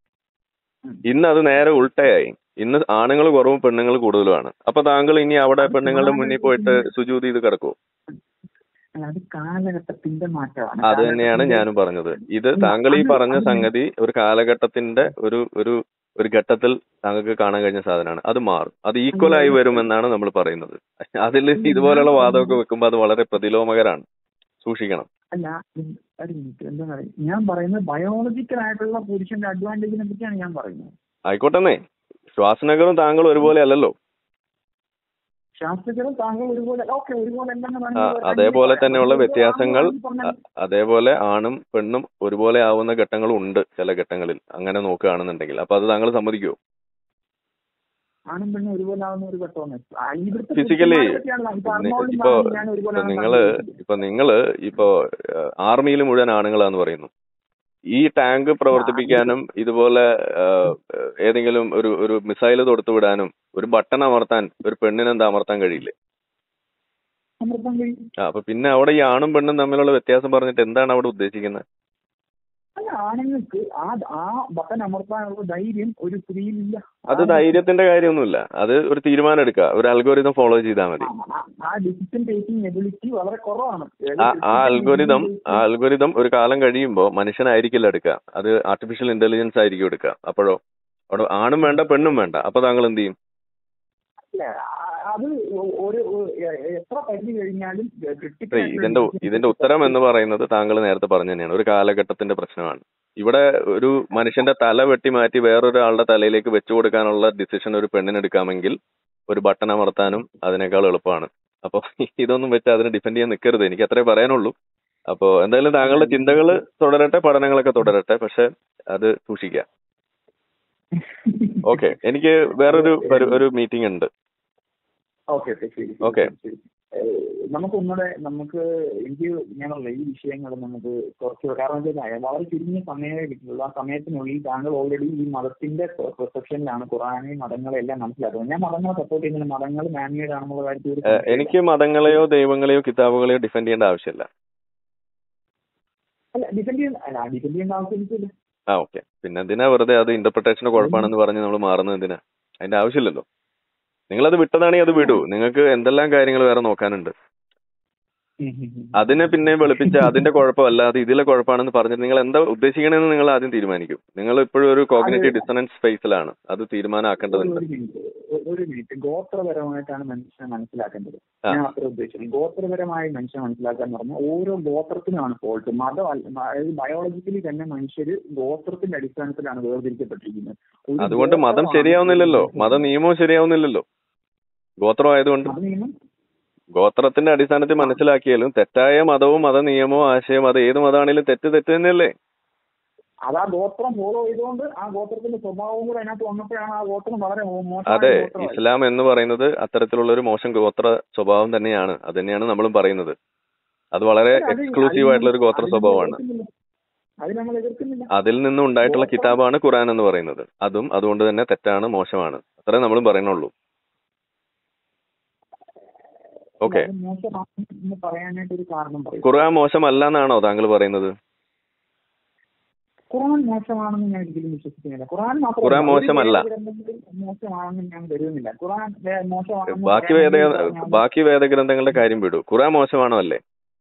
ഇന്ന് അത് നേരെ ഉൾട്ടയായി ഇന്ന് ആണുങ്ങൾ കുറവും പെണ്ണുങ്ങൾ കൂടുതലുമാണ് അപ്പൊ താങ്കൾ ഇനി അവിടെ പെണ്ണുങ്ങളുടെ മുന്നിൽ പോയിട്ട് സുജൂതി ഇത് കിടക്കുമോ അല്ല, അത് കാലഘട്ടത്തിന്റെ മാറ്റമാണ് അത് തന്നെയാണ് ഞാനും പറഞ്ഞത് ഇത് താങ്കൾ ഈ പറഞ്ഞ സംഗതി ഒരു കാലഘട്ടത്തിന്റെ ഒരു ഒരു ഒരു ഘട്ടത്തിൽ താങ്കൾക്ക് കാണാൻ കഴിഞ്ഞ സാധനമാണ് അത് മാറും അത് ഈക്വൽ ആയി വരുമെന്നാണ് നമ്മൾ പറയുന്നത് അതിൽ ഇതുപോലുള്ള വാദമൊക്കെ വെക്കുമ്പോൾ അത് വളരെ പ്രതിലോമകരാണ് സൂക്ഷിക്കണം അല്ല ഉം, ഒരു മിനിറ്റ് എന്താ പറയുക ഞാൻ പറയുന്നത് ബയോളജിക്കൽ ആയിട്ടുള്ള പുരുഷന്റെ അഡ്വാൻറ്റേജിനെ പറ്റിയാണ് ഞാൻ പറയുന്നത് ആയിക്കോട്ടെന്നേ ശ്വാസനഗറും താങ്കളും ഒരുപോലെ അല്ലല്ലോ ശാസ്ത്രജ്ഞരും താങ്കൾ ഒരുപോലെ ഓക്കെ ഒരുപോലെ അല്ലെന്ന് ആ, വേണമെങ്കിൽ പറയാം. അതേപോലെ തന്നെയുള്ള ഒരുപോലെ വ്യത്യാസങ്ങൾ ആണെന്ന് പറഞ്ഞാൽ അ- അതേപോലെ ആണും പെണ്ണും ഒരുപോലെ ആവുന്ന ഘട്ടങ്ങളും ഉണ്ട് ചില ഘട്ടങ്ങളിൽ അങ്ങനെ നോക്കുകയാണെന്നുണ്ടെങ്കിൽ അപ്പൊ അത് താങ്കൾ സമ്മതിക്കുമോ ആണും പെണ്ണും ഒരുപോലെ ആവുന്ന ഒരു ഘട്ടമാണ് ആ, ഇവിടുത്തെ ഫിസിക്കലി പുരുഷന്മാരെ പറ്റിയാണ് ഇപ്പൊ അർണോൾഡും ഇപ്പൊ ഞാനും ഞാൻ ഒരുപോലെ ഇപ്പൊ ആണെന്ന് നിങ്ങള് ആഗ്രഹിക്കുന്നത്. ഇപ്പൊ നിങ്ങള് ഇപ്പൊ ആർമിയിൽ മുഴുവൻ ആണുങ്ങളാന്ന് പറയുന്നു ഈ ടാങ്ക് പ്രവർത്തിപ്പിക്കാനും ഇതുപോലെ ആ, ഏതെങ്കിലും ഒരു ഒരു മിസൈൽ തൊടുത്തു വിടാനും ഒരു ബട്ടൺ അമർത്താൻ ഒരു പെണ്ണിന് എന്താ അമർത്താൻ കഴിയില്ലേ അമൃതം കഴിയും ആ അപ്പൊ പിന്നെ അവിടെ ഈ ആണും പെണ്ണും തമ്മിലുള്ള വ്യത്യാസം പറഞ്ഞിട്ട് എന്താണ് അവിടെ ഉദ്ദേശിക്കുന്നത് അല്ല ആണുങ്ങൾക്ക് ആ ആ ബട്ടൺ അമർത്താനുള്ള ധൈര്യം ഒരു സ്ത്രീയിലില്ല അത് ധൈര്യത്തിന്റെ കാര്യമൊന്നുമില്ല അത് ഒരു തീരുമാനം എടുക്കുക ഒരു അൽഗോരിതം ഫോളോ ചെയ്താൽ മതി ആ- ആ ഡിസിഷൻ ടേക്കിംഗ് എബിലിറ്റി വളരെ കുറവാണ് ആ ആ അൽഗോരിതം ആ അൽഗോരിതം ഒരു കാലം കഴിയുമ്പോൾ മനുഷ്യനായിരിക്കില്ല എടുക്കുക അത് ആർട്ടിഫിഷ്യൽ ഇന്റലിജൻസ് ആയിരിക്കും എടുക്കുക അപ്പോഴോ അവിടെ ആണും വേണ്ട പെണ്ണും വേണ്ട അപ്പൊ താങ്കൾ എന്ത് ചെയ്യും അല്ല, ആ- അത് ഒരു ഒരു- എത്ര പരിധി കഴിഞ്ഞാലും ഏയ് ഇതിന്റെ ഇതിന്റെ ഉത്തരം എന്ന് പറയുന്നത് താങ്കൾ നേരത്തെ പറഞ്ഞു തന്നെയാണ് ഒരു കാലഘട്ടത്തിന്റെ പ്രശ്നമാണ് ഇവിടെ ഒരു മനുഷ്യന്റെ തല വെട്ടി മാറ്റി വേറൊരാളുടെ തലയിലേക്ക് വെച്ചു കൊടുക്കാനുള്ള ഡിസിഷൻ ഒരു പെണ്ണിന് എടുക്കാമെങ്കിൽ ഒരു ബട്ടൺ അമർത്താനും അതിനേക്കാൾ എളുപ്പമാണ് അപ്പൊ ഇതൊന്നും വെച്ച് അതിനെ ഡിഫെൻഡ് ചെയ്യാൻ നിൽക്കരുത് എനിക്ക് അത്രേ പറയാനുള്ളൂ അപ്പോ എന്തായാലും താങ്കളുടെ ചിന്തകൾ തുടരട്ടെ പഠനങ്ങളൊക്കെ തുടരട്ടെ പക്ഷെ അത് സൂക്ഷിക്കുക ഓക്കെ എനിക്ക് വേറൊരു ഒരു- ഒരു മീറ്റിംഗ് ഉണ്ട് ഓക്കെ ഓക്കെ ശരി ശരി, Okay. ശരി. ഏഹ് നമുക്ക് ഒന്നുകൂടെ നമുക്ക് എനിക്ക് ഞാനുള്ള ഈ വിഷയങ്ങൾ നമുക്ക് കുറച്ച് കാരണം വെച്ചാൽ വളരെ ചുരുങ്ങിയ സമയമേ കിട്ടുള്ളൂ ആ സമയത്തിനുള്ളിൽ താങ്കൾ ഓൾറെഡി ഈ മതത്തിന്റെ പെർസെപ്ഷനിലാണ് ഖുറാനെ മതങ്ങളെല്ലാം മനസ്സിലാക്കുന്നത് ഞാൻ മതങ്ങളെ സപ്പോർട്ട് ചെയ്യുന്ന മതങ്ങൾ മാൻമേഡ് ആണെന്നുള്ള കാര്യത്തിൽ ഒരു ഏഹ് സംശയമില്ല. എനിക്ക് മതങ്ങളെയോ ദൈവങ്ങളെയോ കിതാബുകളെയോ ഡിഫെൻഡ് ചെയ്യേണ്ട ആവശ്യമില്ല അല്ല ഡിപെൻഡ് ചെയ്യുന്ന അല്ല ഡിപെൻഡ് ചെയ്യേണ്ട ആവശ്യം എനിക്കില്ല ആ ഓക്കെ പിന്നെ എന്തിനാ വെറുതെ അത് ഇന്റർപ്രിട്ടേഷന് കുഴപ്പമാണെന്ന് പറഞ്ഞ് നമ്മൾ മാറുന്നത് എന്തിനാ അതിന്റെ ആവശ്യമില്ലല്ലോ നിങ്ങളത് വിട്ടതാണെങ്കിൽ അത് വിടൂ നിങ്ങൾക്ക് എന്തെല്ലാം കാര്യങ്ങൾ വേറെ നോക്കാനുണ്ട് ഉം ഉം ഉം. അതിനെ പിന്നെ വെളുപ്പിച്ച് അതിന്റെ കുഴപ്പമല്ല അത് ഇതിലെ കുഴപ്പമാണെന്ന് പറഞ്ഞിട്ട് നിങ്ങൾ എന്താ ഉദ്ദേശിക്കണമെന്ന് നിങ്ങൾ ആദ്യം തീരുമാനിക്കും നിങ്ങൾ ഇപ്പോഴും ഒരു കോഗ്നേറ്റീവ് ഡിസണൻസ് സ്പേസിലാണ് അത് ഒരു തീരുമാനമാക്കേണ്ടതുണ്ട് ഒരു മിനിറ്റ് ഒ- ഒരു മിനിറ്റ് ഗോത്രപരമായിട്ടാണ് മനുഷ്യനെ മനസ്സിലാക്കേണ്ടത് ആ. ഞാൻ അത്ര ഉദ്ദേശിച്ചത് ഗോത്രപരമായി മനുഷ്യനെ മനസ്സിലാക്കാൻ പറഞ്ഞാൽ ഓരോ ഗോത്രത്തിനാണ് ഫോൾട്ട് മതം അല്ല- അതായത് ബയോളജിക്കലി തന്നെ മനുഷ്യർ ഗോത്രത്തിന്റെ അടിസ്ഥാനത്തിലാണ് വേർതിരിക്കപ്പെട്ടിരിക്കുന്നത് ഒരു അതുകൊണ്ട് മതം ഗോത്രമാണ് ശരിയാവുന്നില്ലല്ലോ മത നിയമവും ശരിയാവുന്നില്ലല്ലോ ഗോത്രം ആയതുകൊണ്ട് അത് നിയമം ഗോത്രത്തിന്റെ അടിസ്ഥാനത്തിൽ മനസ്സിലാക്കിയാലും തെറ്റായ മതവും മത നിയമവും ആശയം അത് ഏത് മതമാണെങ്കിലും തെറ്റ് തെറ്റ് തന്നെയല്ലേ അത് ആ ഗോത്രം ഫോളോ ചെയ്തുകൊണ്ട് ആ ഗോത്രത്തിന്റെ സ്വഭാവം കൂടെ അതിനകത്ത് വന്നപ്പോഴാണ് ആ ഗോത്രം വളരെ മോശമായ അതെ ഗോത്രമായി. ഇസ്ലാം എന്ന് പറയുന്നത് അത്തരത്തിലുള്ള ഒരു മോശം ഗോത്ര സ്വഭാവം തന്നെയാണ് അത് തന്നെയാണ് നമ്മളും പറയുന്നത് അത് വളരെ അത് എക്സ്ക്ലൂസീവ് ആയിട്ടുള്ള ഒരു ഗോത്ര അത് നമ്മൾ സ്വഭാവമാണ് എതിർക്കുന്നില്ല. അത് നമ്മൾ എതിർക്കുന്നില്ല അതിൽ നിന്നും ഉണ്ടായിട്ടുള്ള ഗോത്രം- കിതാബാണ് ഖുറാൻ എന്ന് പറയുന്നത് അതും അതുകൊണ്ട് തന്നെ തെറ്റാണ് മോശമാണ് അത്രേ നമ്മളും പറയുന്നുള്ളൂ ഓക്കെ അത് മോശമാണ് എന്ന് പറയാനായിട്ട് ഒരു കാരണം പറയും ഖുർആൻ മോശമല്ല എന്നാണോ താങ്കൾ പറയുന്നത് ഖുറാൻ മോശമാണെന്ന് ഞാൻ ഒരിക്കലും വിശ്വസിക്കുന്നില്ല ഖുറാൻ മാത്രമല്ല, ഖുറാൻ ഒരു മോശമല്ല. വേദഗ്രന്ഥങ്ങളും മോശമാണെന്ന് ഞാൻ കരുതുന്നില്ല ഖുറാൻ വേ- മോശമാണെന്ന് ബാക്കി വേദ പറയാനായിട്ട് ഞാൻ- ബാക്കി വേദഗ്രന്ഥങ്ങളുടെ കാര്യം വിടൂ ഖുറാൻ മോശമാണോ അല്ലേ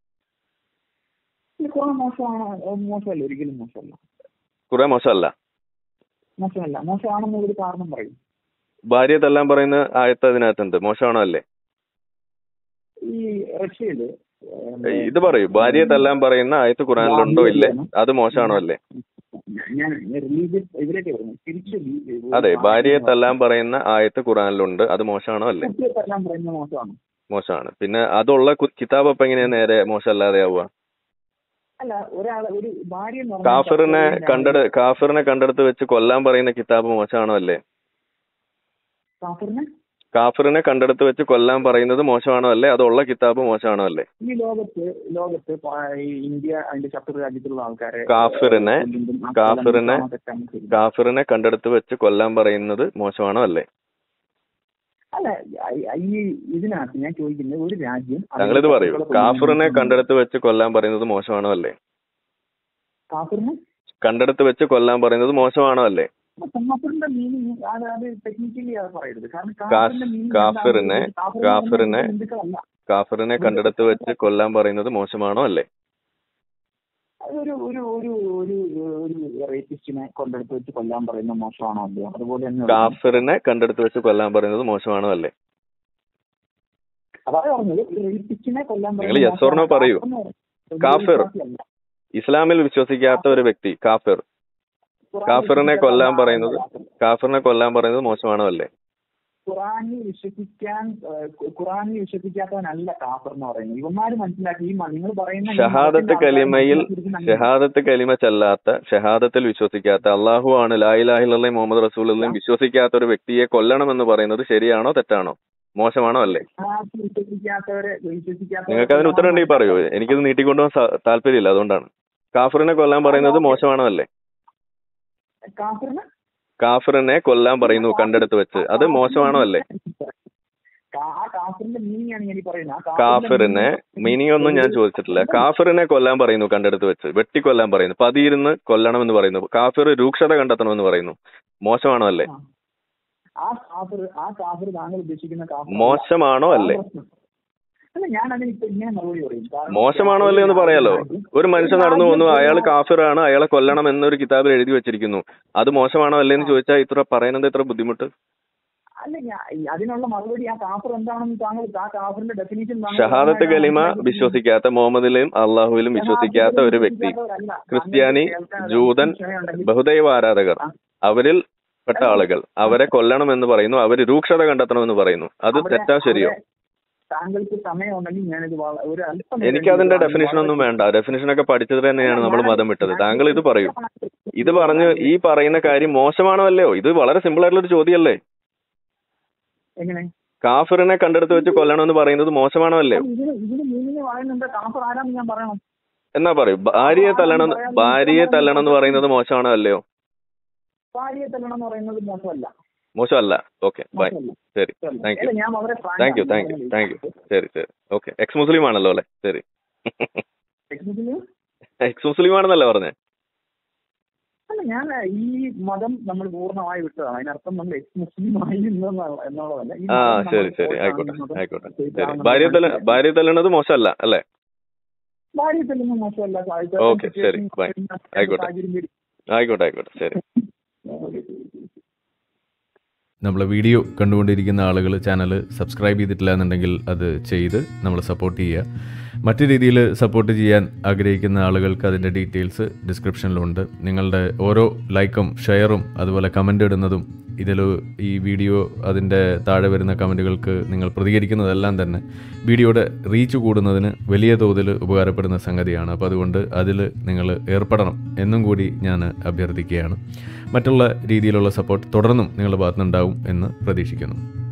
ഇല്ല, ഖുറാൻ മോശമാണ് ഏഹ് മോശമല്ല ഒരിക്കലും മോശമല്ല ഖുറാൻ മോശമല്ല മോശമല്ല മോശമാണെന്ന് ഒരു കാരണം പറയും ഭാര്യയെ തല്ലാൻ പറയുന്ന ആയത്ത് അതിനകത്തുണ്ട് മോശമാണോ അല്ലേ ഈ റഷ്യയില് ഏയ് ഇത് പറയൂ ഭാര്യയെ തല്ലാൻ പറയുന്ന ആയത്ത് ഖുറാനിലുണ്ടോ ഇല്ലേ അത് മോശമാണോ അല്ലേ ഞാൻ റിലീജിയസ് ഇതിലേക്ക് വരുന്നു സ്പിരിച്വലി അതെ ഭാര്യയെ തല്ലാൻ പറയുന്ന ആയത്ത് ഖുറാനിലുണ്ട് അത് മോശമാണോ അല്ലേ കുട്ടിയെ തല്ലാൻ പറയുന്നത് മോശമാണ് മോശമാണ് പിന്നെ അതുള്ള കു- കിതാബ് അപ്പൊ എങ്ങനെയാ നേരെ മോശമല്ലാതെ ആവുക അല്ല ഒരാളെ ഒരു ഭാര്യ എന്ന് പറഞ്ഞാൽ കാഫിറിനെ കർത്തവ്യം കണ്ടെടു കാഫിറിനെ കണ്ടെടുത്ത് വെച്ച് കൊല്ലാൻ പറയുന്ന കിതാബ് മോശമാണോ അല്ലേ കാഫിറിനെ കാഫിറിനെ കണ്ടെടുത്ത് വെച്ച് കൊല്ലാൻ പറയുന്നത് മോശമാണോ അല്ലേ അതുള്ള കിതാബ് മോശമാണോ അല്ലേ ഈ ലോകത്ത് ലോകത്ത് പ- ഈ ഇന്ത്യ അതിന്റെ ശത്രു രാജ്യത്തുള്ള ആൾക്കാരെ കാഫിറിനെ- കൊല്ലുന്നതും ആ കാഫിറിനെ- കൊല്ലുന്നതും തെറ്റാണ് ശരി. കാഫിറിനെ കണ്ടെടുത്ത് വെച്ച് കൊല്ലാൻ പറയുന്നത് മോശമാണോ അല്ലേ അല്ല ഈ- ഈ ഇതിനകത്ത് ഞാൻ ചോദിക്കുന്നത് ഒരു രാജ്യം ഞങ്ങളിത് പറയൂ കാഫിറിനെ കണ്ടെടുത്ത് വെച്ച് കൊല്ലാൻ പറയുന്നത് മോശമാണോ അല്ലേ കാഫിറിനെ കണ്ടെടുത്ത് വെച്ച് കൊല്ലാൻ പറയുന്നത് മോശമാണോ അല്ലേ കാഫിറിന്റെ മീനിങ് അത് അത് ടെക്നിക്കലി അത് പറയരുത് കാരണം കാ- കാഫിറിന്റെ meaning കാഫിറിനെ- എന്താണ്? കാഫിറിനെ കാഫിറിനെ- നമ്മൾ ഹിന്ദുക്കളല്ല കാഫിറിനെ കണ്ടെടുത്ത് വെച്ച് കൊല്ലാൻ പറയുന്നത് മോശമാണോ അല്ലേ അതൊരു ഒരു ഒരു ഒരു ഒരു റേപ്പിസ്റ്റിനെ കൊണ്ടെടുത്ത് വെച്ച് കൊല്ലാൻ പറയുന്ന മോശമാണോ അല്ലയോ അതുപോലെ തന്നെ കാഫിറിനെ കണ്ടെടുത്ത് വെച്ച് കൊല്ലാൻ പറയുന്നത് മോശമാണോ അല്ലേ അതാണ് പറഞ്ഞത് ഒരു റേപ്പിസ്റ്റിനെ കൊല്ലാൻ നിങ്ങൾ പറയുന്നത് yes or no മോശമാണ്. പറയൂ. കാഫിർ എന്ന് പറയുന്നത് കാഫിർ. വിശ്വാസിയല്ല. ഇസ്ലാമിൽ വിശ്വസിക്കാത്ത ഒരു വ്യക്തി കാഫിർ ഖുറാനിൽ കാഫിറിനെ വിശ്വസിക്കാത്ത കൊല്ലാൻ ആളാണ് പറയുന്നത് കാഫിർ. കാഫിറിനെ കൊല്ലാൻ പറയുന്നത് മോശമാണോ അല്ലേ ഖുറാനിൽ വിശ്വസിക്കാൻ ഏഹ്, ഖു- ഖുറാനിൽ വിശ്വസിക്കാത്തവനല്ല കാഫർ എന്ന് പറയുന്നത് ഇവന്മാര് മനസ്സിലാക്കി ഈ നിങ്ങൾ പറയുന്ന ഈ ഷഹാദത്ത് മതത്തിന്റെ കലിമയിൽ ആൾക്കാര് വിശ്വസിക്കുന്ന ഷഹാദത്ത് കലിമ ചെല്ലാത്ത ഷഹാദത്തിൽ വിശ്വസിക്കാത്ത അള്ളാഹു ആണ് ലായിലാഹിലെ മുഹമ്മദ് റസൂലും വിശ്വസിക്കാത്ത ഒരു വ്യക്തിയെ കൊല്ലണമെന്ന് പറയുന്നത് ശരിയാണോ തെറ്റാണോ മോശമാണോ അല്ലേ ഷഹാദത്ത് വിശ്വസിക്കാത്തവരെ വിശ്വസിക്കാത്തവരെ നിങ്ങൾക്ക് അതിന് ഉത്തരം ഉണ്ടെങ്കിൽ പറയൂ എനിക്കിത് നീട്ടിക്കൊണ്ടുപോകാൻ സ- താല്പര്യമില്ല അതുകൊണ്ടാണ് കാഫിറിനെ കൊല്ലാൻ പറയുന്നത് മോശമാണോ അല്ലേ കാഫിറിനെ കാഫിറിനെ കൊല്ലാൻ പറയുന്നു കണ്ടെടുത്ത് വെച്ച് അത് മോശമാണോ അല്ലേ കാ- ആ കാഫിറിന്റെ മീനിങ് ആണ് ഞാൻ ഈ പറയുന്നത് ആ കാഫിറിനെ മിനിയൊന്നും ഞാൻ ചോദിച്ചിട്ടില്ല കാഫിറിനെ കൊല്ലാൻ പറയുന്നു കണ്ടെടുത്ത് വെച്ച് വെട്ടിക്കൊല്ലാൻ പറയുന്നു പതിയിരുന്ന് കൊല്ലണമെന്ന് പറയുന്നു കാഫിർ രൂക്ഷത കണ്ടെത്തണമെന്ന് പറയുന്നു മോശമാണോ അല്ലേ ആ കാഫിർ ആ കാഫിർ താങ്കൾ ഉദ്ദേശിക്കുന്ന കാഫിർ മോശമാണോ അല്ലേ അല്ല ഞാൻ അതിന് ഇപ്പൊ ഇങ്ങനെ മറുപടി പറയും കാരണം മോശമാണോ അല്ലേ എന്ന് പറയാലോ ഒരു മനുഷ്യൻ നടന്നു വന്നു അയാൾ കാഫിറാണ് അയാളെ കൊല്ലണം എന്നൊരു കിതാബിൽ എഴുതി വെച്ചിരിക്കുന്നു അത് മോശമാണോ അല്ലേ എന്ന് ചോദിച്ചാൽ ഇത്ര പറയുന്നത് ഇത്ര ബുദ്ധിമുട്ട് അല്ല ഞാൻ അതിനുള്ള മറുപടി ആ കാഫർ എന്താണെന്ന് താങ്കൾ ആ കാഫറിന്റെ ഡെഫിനേഷൻ ഷഹാദത്ത് കലിമ വിശ്വസിക്കാത്ത മുഹമ്മദിലും അള്ളാഹുവിലും വിശ്വസിക്കാത്ത ഒരു വ്യക്തി ക്രിസ്ത്യാനി ജൂതൻ ബഹുദൈവ ആരാധകർ അവരിൽ പെട്ട ആളുകൾ അവരെ കൊല്ലണം എന്ന് പറയുന്നു അവര് രൂക്ഷത കണ്ടെത്തണമെന്ന് പറയുന്നു അത് തെറ്റാ ശരിയോ താങ്കൾക്ക് സമയമുണ്ടെങ്കിൽ ഞാനിത് വള- ഒരു അല്പം എനിക്ക് അതിന്റെ ഡെഫിനേഷൻ ഒന്നും വേണ്ട ഡെഫിനേഷൻ ഒക്കെ പഠിച്ചത് തന്നെയാണ് നമ്മൾ മതം വിട്ടത് താങ്കൾ ഇത് പറയൂ ഇത് പറഞ്ഞ് ഈ പറയുന്ന കാര്യം മോശമാണോ അല്ലയോ ഇത് വളരെ സിമ്പിൾ ആയിട്ടുള്ള ഒരു ചോദ്യമല്ലേ എങ്ങനെ കാഫിറിനെ കണ്ടെടുത്ത് വെച്ച് കൊല്ലണമെന്ന് പറയുന്നത് മോശമാണോ അല്ലയോ ഇതിന് ഇതിന് മീനിങ് പറയുന്നുണ്ട് കാഫർ ആരാന്ന് ഞാൻ പറയണം എന്നാ പറയൂ ഭാര്യയെ തല്ലണം ഭാര്യയെ തല്ലണം എന്ന് പറയുന്നത് മോശമാണോ അല്ലയോ ഭാര്യയെ തല്ലണം എന്ന് പറയുന്നത് മോശമല്ല മോശമല്ല ഓക്കെ ബൈ മോശമല്ല. ശരി മോശമല്ല. താങ്ക് യു അല്ല, ഞാൻ വളരെ frank താങ്ക് യു ആണ് താങ്ക് യു പറയുന്നത്. താങ്ക് യു ശരി ശരി ഓക്കെ എക്സ് മുസ്ലിം ആണല്ലോ അല്ലേ ശരി Technically, എക്സ് മുസ്ലിം ആണെന്നല്ലേ പറഞ്ഞേ അല്ല ഞാൻ ഈ മതം നമ്മൾ പൂർണ്ണമായി വിട്ടതാണ് അതിനർത്ഥം നമ്മൾ എക്സ് മുസ്ലിം ആയി എന്നുള്ള- എന്നുള്ളതല്ല ഈ ആ മതം നമ്മൾ ശരി ശരി പൂർണ്ണമായി ആയിക്കോട്ടെ മതം ആയിക്കോട്ടെ ശരി ചെയ്താണെന്ന് ഭാര്യ തല്ല മനസ്സിലാക്കി. ഭാര്യ തല്ലണത് മോശമല്ല അല്ലേ ഭാര്യയെ തല്ലുന്നത് മോശമല്ല സാഹിത്യ ഓക്കെ, ശരി, bye. ആയിക്കോട്ടെ. സാഹചര്യം വരും. ആയിക്കോട്ടെ ആയിക്കോട്ടെ ശരി നമ്മളെ വീഡിയോ കണ്ടുകൊണ്ടിരിക്കുന്ന ആളുകൾ ചാനൽ സബ്സ്ക്രൈബ് ചെയ്തിട്ടില്ല എന്നുണ്ടെങ്കിൽ അത് ചെയ്ത് നമ്മളെ സപ്പോർട്ട് ചെയ്യുക മറ്റു രീതിയിൽ സപ്പോർട്ട് ചെയ്യാൻ ആഗ്രഹിക്കുന്ന ആളുകൾക്ക് അതിൻ്റെ ഡീറ്റെയിൽസ് ഡിസ്ക്രിപ്ഷനിലുണ്ട് നിങ്ങളുടെ ഓരോ ലൈക്കും ഷെയറും അതുപോലെ കമൻ്റ് ഇടുന്നതും ഇതിൽ ഈ വീഡിയോ അതിൻ്റെ താഴെ വരുന്ന കമൻറ്റുകൾക്ക് നിങ്ങൾ പ്രതികരിക്കുന്നതെല്ലാം തന്നെ വീഡിയോയുടെ റീച്ച് കൂടുന്നതിന് വലിയ തോതിൽ ഉപകാരപ്പെടുന്ന സംഗതിയാണ് അപ്പോൾ അതുകൊണ്ട് അതിൽ നിങ്ങൾ ഏർപ്പെടണം എന്നും കൂടി ഞാൻ അഭ്യർത്ഥിക്കുകയാണ് മറ്റുള്ള രീതിയിലുള്ള സപ്പോർട്ട് തുടർന്നും നിങ്ങളുടെ ഭാഗത്തുനിന്നുണ്ടാവും എന്ന് പ്രതീക്ഷിക്കുന്നു